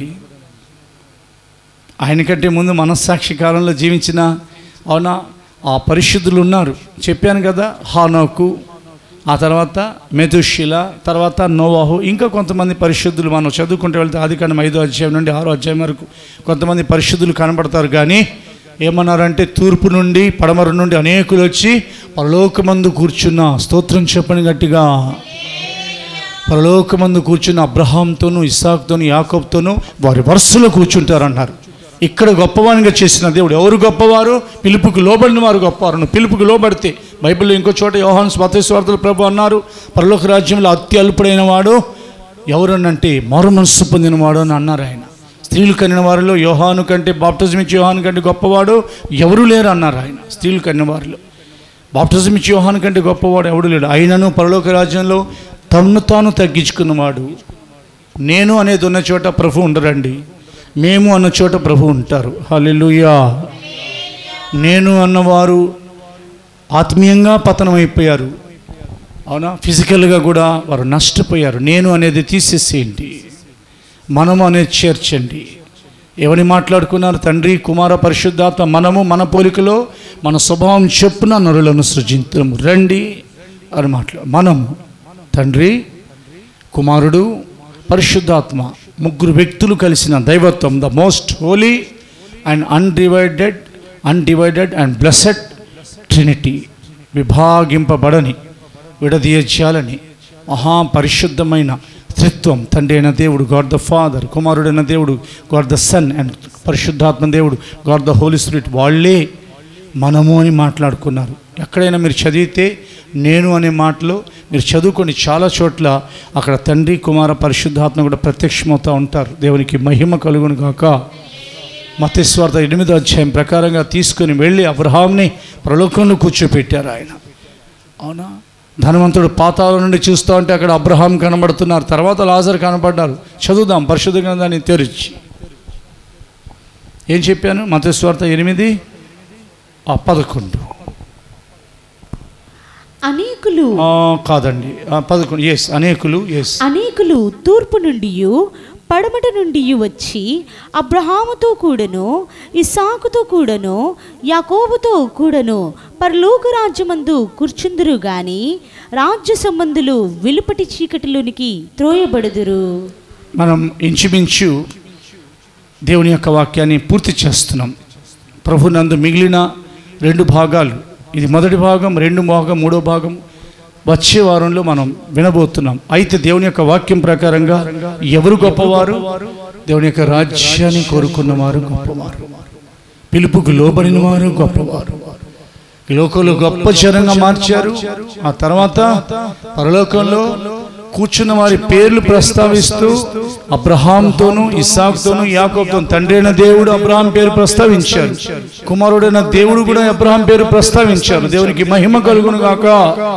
ఆయన కంటే ముందు మనస్సాక్షి కాలంలో జీవించిన అవునా ఆ పరిశుద్ధులు ఉన్నారు చెప్పాను కదా హానోకు ఆ తర్వాత మెతుషిల తర్వాత నోవాహు ఇంకా కొంతమంది పరిశుద్ధులు మనం చదువుకుంటూ వెళ్తే ఆది కాండం ఐదో అధ్యాయం నుండి ఆరో అధ్యాయం వరకు కొంతమంది పరిశుద్ధులు కనబడతారు కానీ ఏమన్నారంటే తూర్పు నుండి పడమర నుండి అనేకులు వచ్చి పరలోకమందు కూర్చున్న స్తోత్రం చెప్పని గట్టిగా పరలోకమందు కూర్చున్న అబ్రహాంతోనూ ఇస్సాక్తోనూ యాకోబ్తోనూ వారి వరుసలో కూర్చుంటారన్నారు ఇక్కడ గొప్పవానిగా చేసిన దేవుడు ఎవరు గొప్పవారు పిలుపుకు లోబడిన వారు గొప్పవారు నువ్వు పిలుపుకు లోబడితే బైబిల్లో ఇంకో చోట యోహాను స్వార్థ ప్రభు అన్నారు పరలోక రాజ్యంలో అతి అల్పుడైన వాడు ఎవరనంటే మారు మనస్సు పొందినవాడు అని అన్నారు ఆయన స్త్రీలు కనిన వారిలో యోహాను కంటే బాప్టిజం ఇచ్చి యోహాను కంటే గొప్పవాడు ఎవరు లేరు అన్నారు ఆయన స్త్రీలు కనిన వారిలో బాప్టిజం ఇచ్చి యోహాను కంటే గొప్పవాడు ఎవడు లేడు అయినను పరలోక రాజ్యంలో తన్ను తాను తగ్గించుకున్నవాడు నేను అనేది ఉన్న చోట ప్రభు ఉండరండి మేము అన్న చోట ప్రభు ఉంటారు హల్లెలూయా నేను అన్నవారు ఆత్మీయంగా పతనమైపోయారు అవునా ఫిజికల్గా కూడా వారు నష్టపోయారు నేను అనేది తీసేసేయండి మనము అనేది చేర్చండి ఎవరిని మాట్లాడుకున్నారు తండ్రి కుమార పరిశుద్ధాత్మ మనము మన పోలికలో మన స్వభావం చెప్పున నరులను సృజించము రండి అని మాట్లా మనము తండ్రి కుమారుడు పరిశుద్ధాత్మ ముగ్గురు వ్యక్తులు కలిసిన దైవత్వం the most holy and undivided undivided and blessed Trinity విభాగింపబడని విడదీయచాలని మహాపరిశుద్ధమైన త్రిత్వం తండ్రి అయిన దేవుడు గాడ్ ద ఫాదర్ కుమారుడైన దేవుడు గాడ్ ద సన్ అండ్ పరిశుద్ధాత్మ దేవుడు గాడ్ ద హోలీ స్పిరిట్ వాళ్ళే మనము అని మాట్లాడుకున్నారు ఎక్కడైనా మీరు చదివితే నేను అనే మాటలో మీరు చదువుకొని చాలా చోట్ల అక్కడ తండ్రి కుమార పరిశుద్ధాత్మ కూడా ప్రత్యక్షమవుతూ ఉంటారు దేవునికి మహిమ కలుగును గాక మతేశ్వార్త ఎనిమిదో అధ్యాయం ప్రకారంగా తీసుకుని వెళ్ళి అబ్రహాంని ప్రలోకంలో కూర్చోపెట్టారు ఆయన అవునా ధనవంతుడు పాతాల నుండి చూస్తూ ఉంటే అక్కడ అబ్రహాం కనబడుతున్నారు తర్వాత లాజర్ కనబడ్డారు చదువుదాం పరిశుద్ధ గ్రంథాన్ని తెరిచి ఏం చెప్పాను మతేశ్వార్త ఎనిమిది ఆ, పదకొండు అనేకులు ఆ, కాదండి ఆ, పదకొండు ఎస్ అనేకులు ఎస్ అనేకులు తూర్పు నుండి పడమట నుండి వచ్చి అబ్రహాముతో కూడను ఇసాకుతో కూడను యాకోబుతో కూడను పరలోక రాజ్యమందు కూర్చుందురు గాని రాజ్య సంబంధులు వెలుపటి చీకటిలోనికి త్రోయబడుదురు మనం ఇంచుమించు దేవుని యొక్క వాక్యాన్ని పూర్తి చేస్తున్నాం ప్రభునందు మిగిలిన రెండు భాగాలు ఇది మొదటి భాగం రెండు భాగం మూడో భాగం వచ్చే వారంలో మనం వినబోతున్నాం అయితే దేవుని యొక్క వాక్యం ప్రకారంగా ఎవరు గొప్పవారు దేవుని యొక్క రాజ్యాన్ని కోరుకున్నవారు గొప్పవారు పిలుపుకు లోబడిన వారు గొప్పవారు ఈ లోకంలో గొప్ప జనంగా మార్చారు ఆ తర్వాత పరలోకంలో కూర్చున్న వారి పేర్లు ప్రస్తావిస్తూ అబ్రహాంతోను ఇస్సాక్తోను యాకోబ్తోను తండ్రి అయిన దేవుడు అబ్రహాం పేరు ప్రస్తావించారు కుమారుడైన దేవుడు కూడా అబ్రహాం పేరు ప్రస్తావించారు దేవునికి మహిమ కలుగును గాక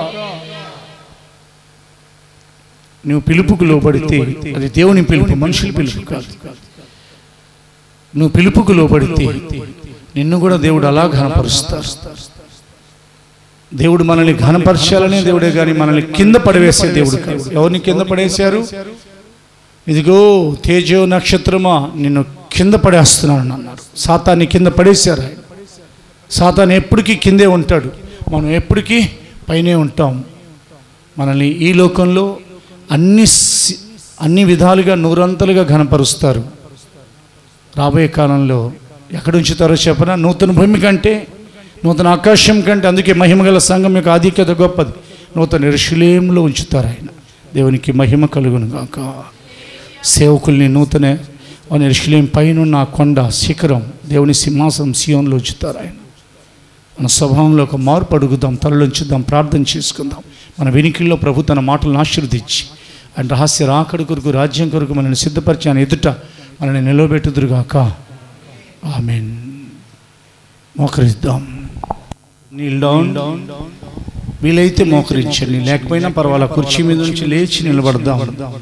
నువ్వు పిలుపుకు లోబడితే అది దేవుని పిలుపు మనుషుల పిలుపు కాదు నువ్వు పిలుపుకు లోబడితే నిన్ను కూడా దేవుడు అలా ఘనపరుస్తారు దేవుడు మనల్ని ఘనపరచాలనే దేవుడే కానీ మనల్ని కింద పడవేసే దేవుడు కాదు ఎవరిని కింద పడేశారు ఇదిగో తేజో నక్షత్రమా నిన్ను కింద పడేస్తున్నాను అన్నారు సాతాన్ని కింద పడేశారు ఆయన. సాతాన్ ఎప్పటికీ కిందే ఉంటాడు మనం ఎప్పటికీ పైనే ఉంటాం మనల్ని ఈ లోకంలో అన్ని సి- అన్ని విధాలుగా నూరంతలుగా ఘనపరుస్తారు రాబోయే కాలంలో ఎక్కడ ఉంచుతారో చెప్పనా నూతన భూమి కంటే నూతన ఆకాశం కంటే అందుకే మహిమగల సంఘం యొక్క ఆధిక్యత గొప్పది నూతన ఋషులేంలో ఉంచుతారు ఆయన దేవునికి మహిమ కలుగును గాక సేవకుల్ని నూతన అని ఋషులేం పైన ఆ కొండ శిఖరం దేవుని సింహాసనం సియోన్లో ఉంచుతారు ఆయన మన స్వభావంలో ఒక మార్పు అడుగుదాం తలలోంచుదాం ప్రార్థన చేసుకుందాం మన వెనికిల్లో ప్రభు తన మాటలను ఆశీర్వదించి ఆయన రహస్య రాకడి కొరకు రాజ్యం కొరకు మనల్ని సిద్ధపరిచి ఆయన ఎదుట మనల్ని నిలబెట్టుదురుగాక ఆమెన్ మోకరిద్దాం నీల్ డౌన్ వీలైతే మోకరించండి లేకపోయినా పర్వాలా కుర్చీ మీద నుంచి లేచి నిలబడదాం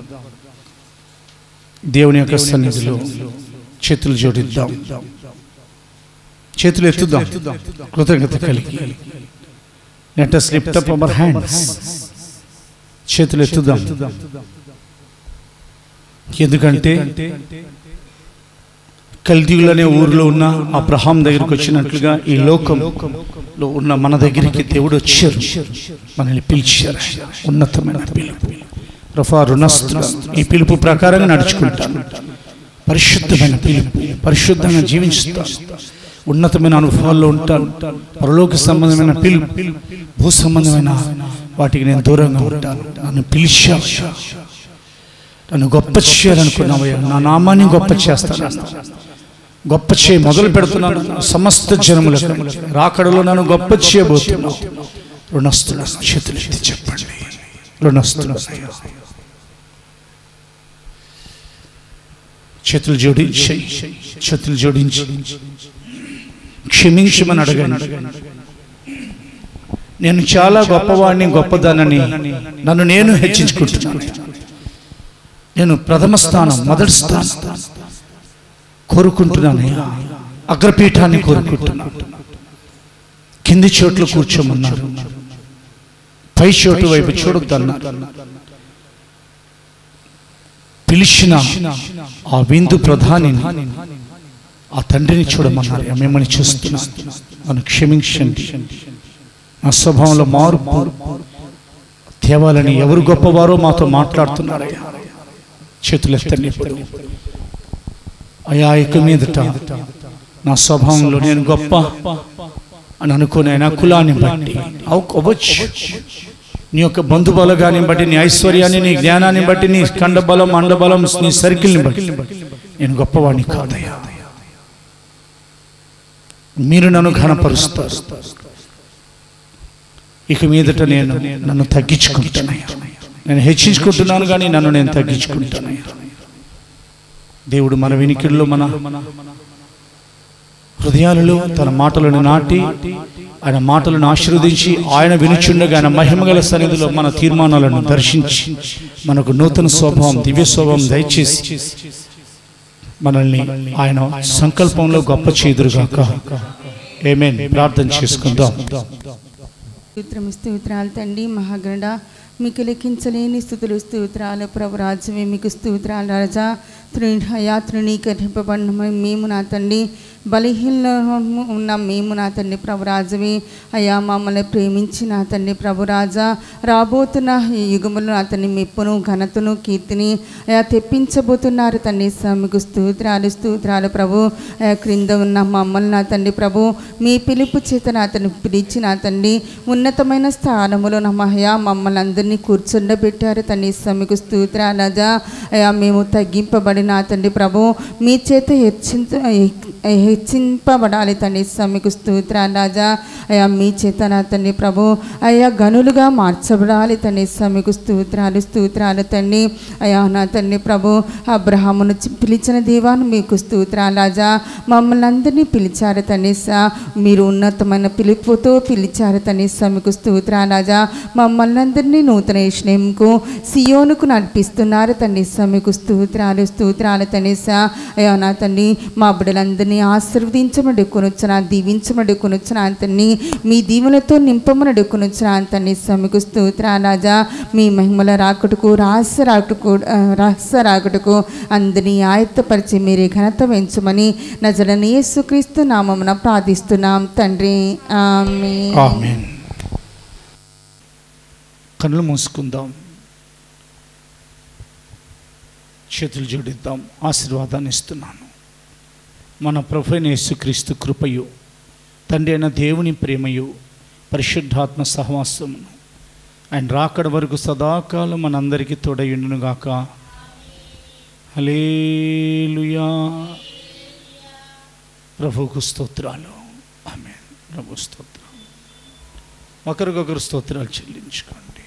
దేవుని యొక్క సన్నిధిలో చేతులు జోడిద్దాం చేతులు ఎత్తుదాం కృతజ్ఞత కలిగి let us lift up our hands చేతులు ఎత్తుదాం ఎందుకంటే కల్దీవులు అనే ఊరిలో ఉన్న అబ్రహాం దగ్గరికి వచ్చినట్లుగా ఈ లోకంలో ఉన్న మన దగ్గరికి దేవుడు వచ్చారు మనల్ని పిలిచారు ఉన్నతమైన పిలుపు రఫా రుణస్తులు ఈ పిలుపు ప్రకారంగా నడుచుకుంటాను పరిశుద్ధమైన పిలుపు పరిశుద్ధంగా జీవించుతాను ఉన్నతమైన అనుభవాల్లో ఉంటాను పరలోక సంబంధమైన పిలుపు భూ సంబంధమైన వాటికి నేను దూరంగా ఉంటాను నన్ను పిలిచా నన్ను గొప్ప చేయాలనుకున్నావయ్యా నా నామాన్ని గొప్ప చేస్తాను గొప్ప చేయ మొదలు పెడుతున్నాను సమస్త జనములకు రాకడలో నన్ను గొప్ప చేయబోతున్నాను రుణస్తున్నాను చేతులు ఎత్తి చెప్పండి రుణస్తున్నాను చేతులు జోడించి చేతులు జోడించి క్షమించమని అడగండి నేను చాలా గొప్పవాడిని గొప్పదానని నన్ను నేను హెచ్చించుకుంటున్నాను నేను ప్రథమ స్థానం మొదటి స్థానం కోరుకుంటున్నాను అగ్రపీఠాన్ని కోరుకుంటున్నాను కింది చోట్లు కూర్చోమన్నారు పై చోటు వైపు చూడొద్దన్నారు పిలిచిన ఆ విందు ప్రధానిని ఆ తండ్రిని చూడమన్నారు మిమ్మల్ని చూస్తున్నాను నన్ను క్షమించండి నా స్వభావంలో మార్పు తేవాలని ఎవరు గొప్పవారో మాతో మాట్లాడుతున్నారు చేతులు ఎత్తండి ఇప్పుడు అయా ఇక మీదట నా స్వభావంలో నేను గొప్ప అని అనుకునే నా కులాన్ని బట్టి అవ- అవ్వచ్చు నీ యొక్క బంధుబలగాన్ని బట్టి నీ ఐశ్వర్యాన్ని నీ జ్ఞానాన్ని బట్టి నీ కండబలం అండబలం నీ సర్కిల్ని బట్టి నేను గొప్పవాడిని కాదయ్యా మీరు నన్ను ఘనపరుస్తారు ఇక మీదట నేను నన్ను తగ్గించుకుంటానయ్యా నేను హెచ్చించుకుంటున్నాను కానీ నన్ను నేను తగ్గించుకుంటానయ్యా దేవుడు మన వినికిడిలో మన హృదయాలలో తన మాటలను నాటి ఆయన మాటలను ఆశీర్వదించి ఆయన వినుచుండగా ఆయన మహిమగల సన్నిధిలో మన తీర్మానాలను దర్శించి మనకు నూతన స్వభావం దివ్య స్వభావం దయచేసి మనల్ని ఆయన సంకల్పంలో గొప్ప చేదురుగాక ఏమేన్ ప్రార్థన చేసుకుందాం స్తోత్రం స్తోత్రాలు తండ్రి మహాగణ మీకు లెక్కించలేని స్థుతులు స్తోత్రాలు ప్రభు రాజ్యమే మీకు స్తోత్రాలు రాజా తృణయా తృణీకరింపబడిన మేము నా తండ్రి బలహీన ఉన్న మేము నా తండ్రి ప్రభు రాజమే అయా మమ్మల్ని ప్రేమించి నా తండ్రి ప్రభు రాజా రాబోతున్న ఈ యుగములో నా తండ్రి మెప్పును ఘనతను కీర్తిని అయా తెప్పించబోతున్నారు తండ్రి మీకు స్తోత్రాలు స్తోత్రాలు ప్రభు అయా క్రింద ఉన్న మమ్మల్ని నా తండ్రి ప్రభు మీ పిలుపు చేత నా తండ్రి పిలిచి నా తండ్రి ఉన్నతమైన స్థానములో నా మహయా మమ్మల్ని అందరినీ కూర్చుండబెట్టారు తండ్రి మీకు స్తోత్రాలజా అయా మేము తగ్గింపబడిన తండ్రి ప్రభు మీ చేత హెచ్చించ హెచ్చింపబడాలి తండ్రి మీకు స్తోత్రాలు రాజా అయా మీ చేత నా తండ్రి ప్రభు అయా గనులుగా మార్చబడాలి తండ్రి మీకు స్తోత్రాలు స్తోత్రాలు తండ్రి అయా నా తండ్రి ప్రభు అబ్రహామును చి- పిలిచిన దేవాన్ని మీకు స్తోత్రాలు రాజా మమ్మల్ని అందరినీ పిలిచారు తండ్రి సా మీరు ఉన్నతమైన పిలుపుతో పిలిచారు తండ్రి మీకు స్తోత్రాలు రాజా మమ్మల్ని అందరినీ నూతన యశ్నేముకు సియోనుకు నడిపిస్తున్నారు తండ్రి మీకు స్తోత్రాలు స్తోత్రాలు తండ్రి సా అయా నా తండ్రి మా బిడ్డలందరినీ ఆశ ఆశీర్వదించమని కొనుచ్చిన దీవించమని కొనుచ్చిన తండ్రి మీ దీవులతో నింపమని కొనుచ్చిన తండ్రి సమికు స్తోత్ర రాజా మీ మహిమల రాకటకు రహస్య రాకటకు ఆ, రహస్య రాకటకు అందరినీ ఆయత్తపరిచి మీరే ఘనత పెంచమని నజరని యేసుక్రీస్తు నామమున ప్రార్థిస్తున్నాం తండ్రి ఆమేన్ ఆమెన్ కళ్ళు మూసుకుందాం చేతులు జోడిద్దాం ఆశీర్వాదాన్ని ఇస్తున్నాను మన ప్రభైన యేసుక్రీస్తు కృపయు తండ్రి అయిన దేవుని ప్రేమయు పరిశుద్ధాత్మ సహవాసమును ఆయన రాకడ వరకు సదాకాలం మనందరికీ తోడయుండునుగాక హలేలుయా ప్రభువుకు స్తోత్రాలు ఆమె ప్రభు స్తోత్రం ఒకరికొకరు స్తోత్రాలు చెల్లించుకోండి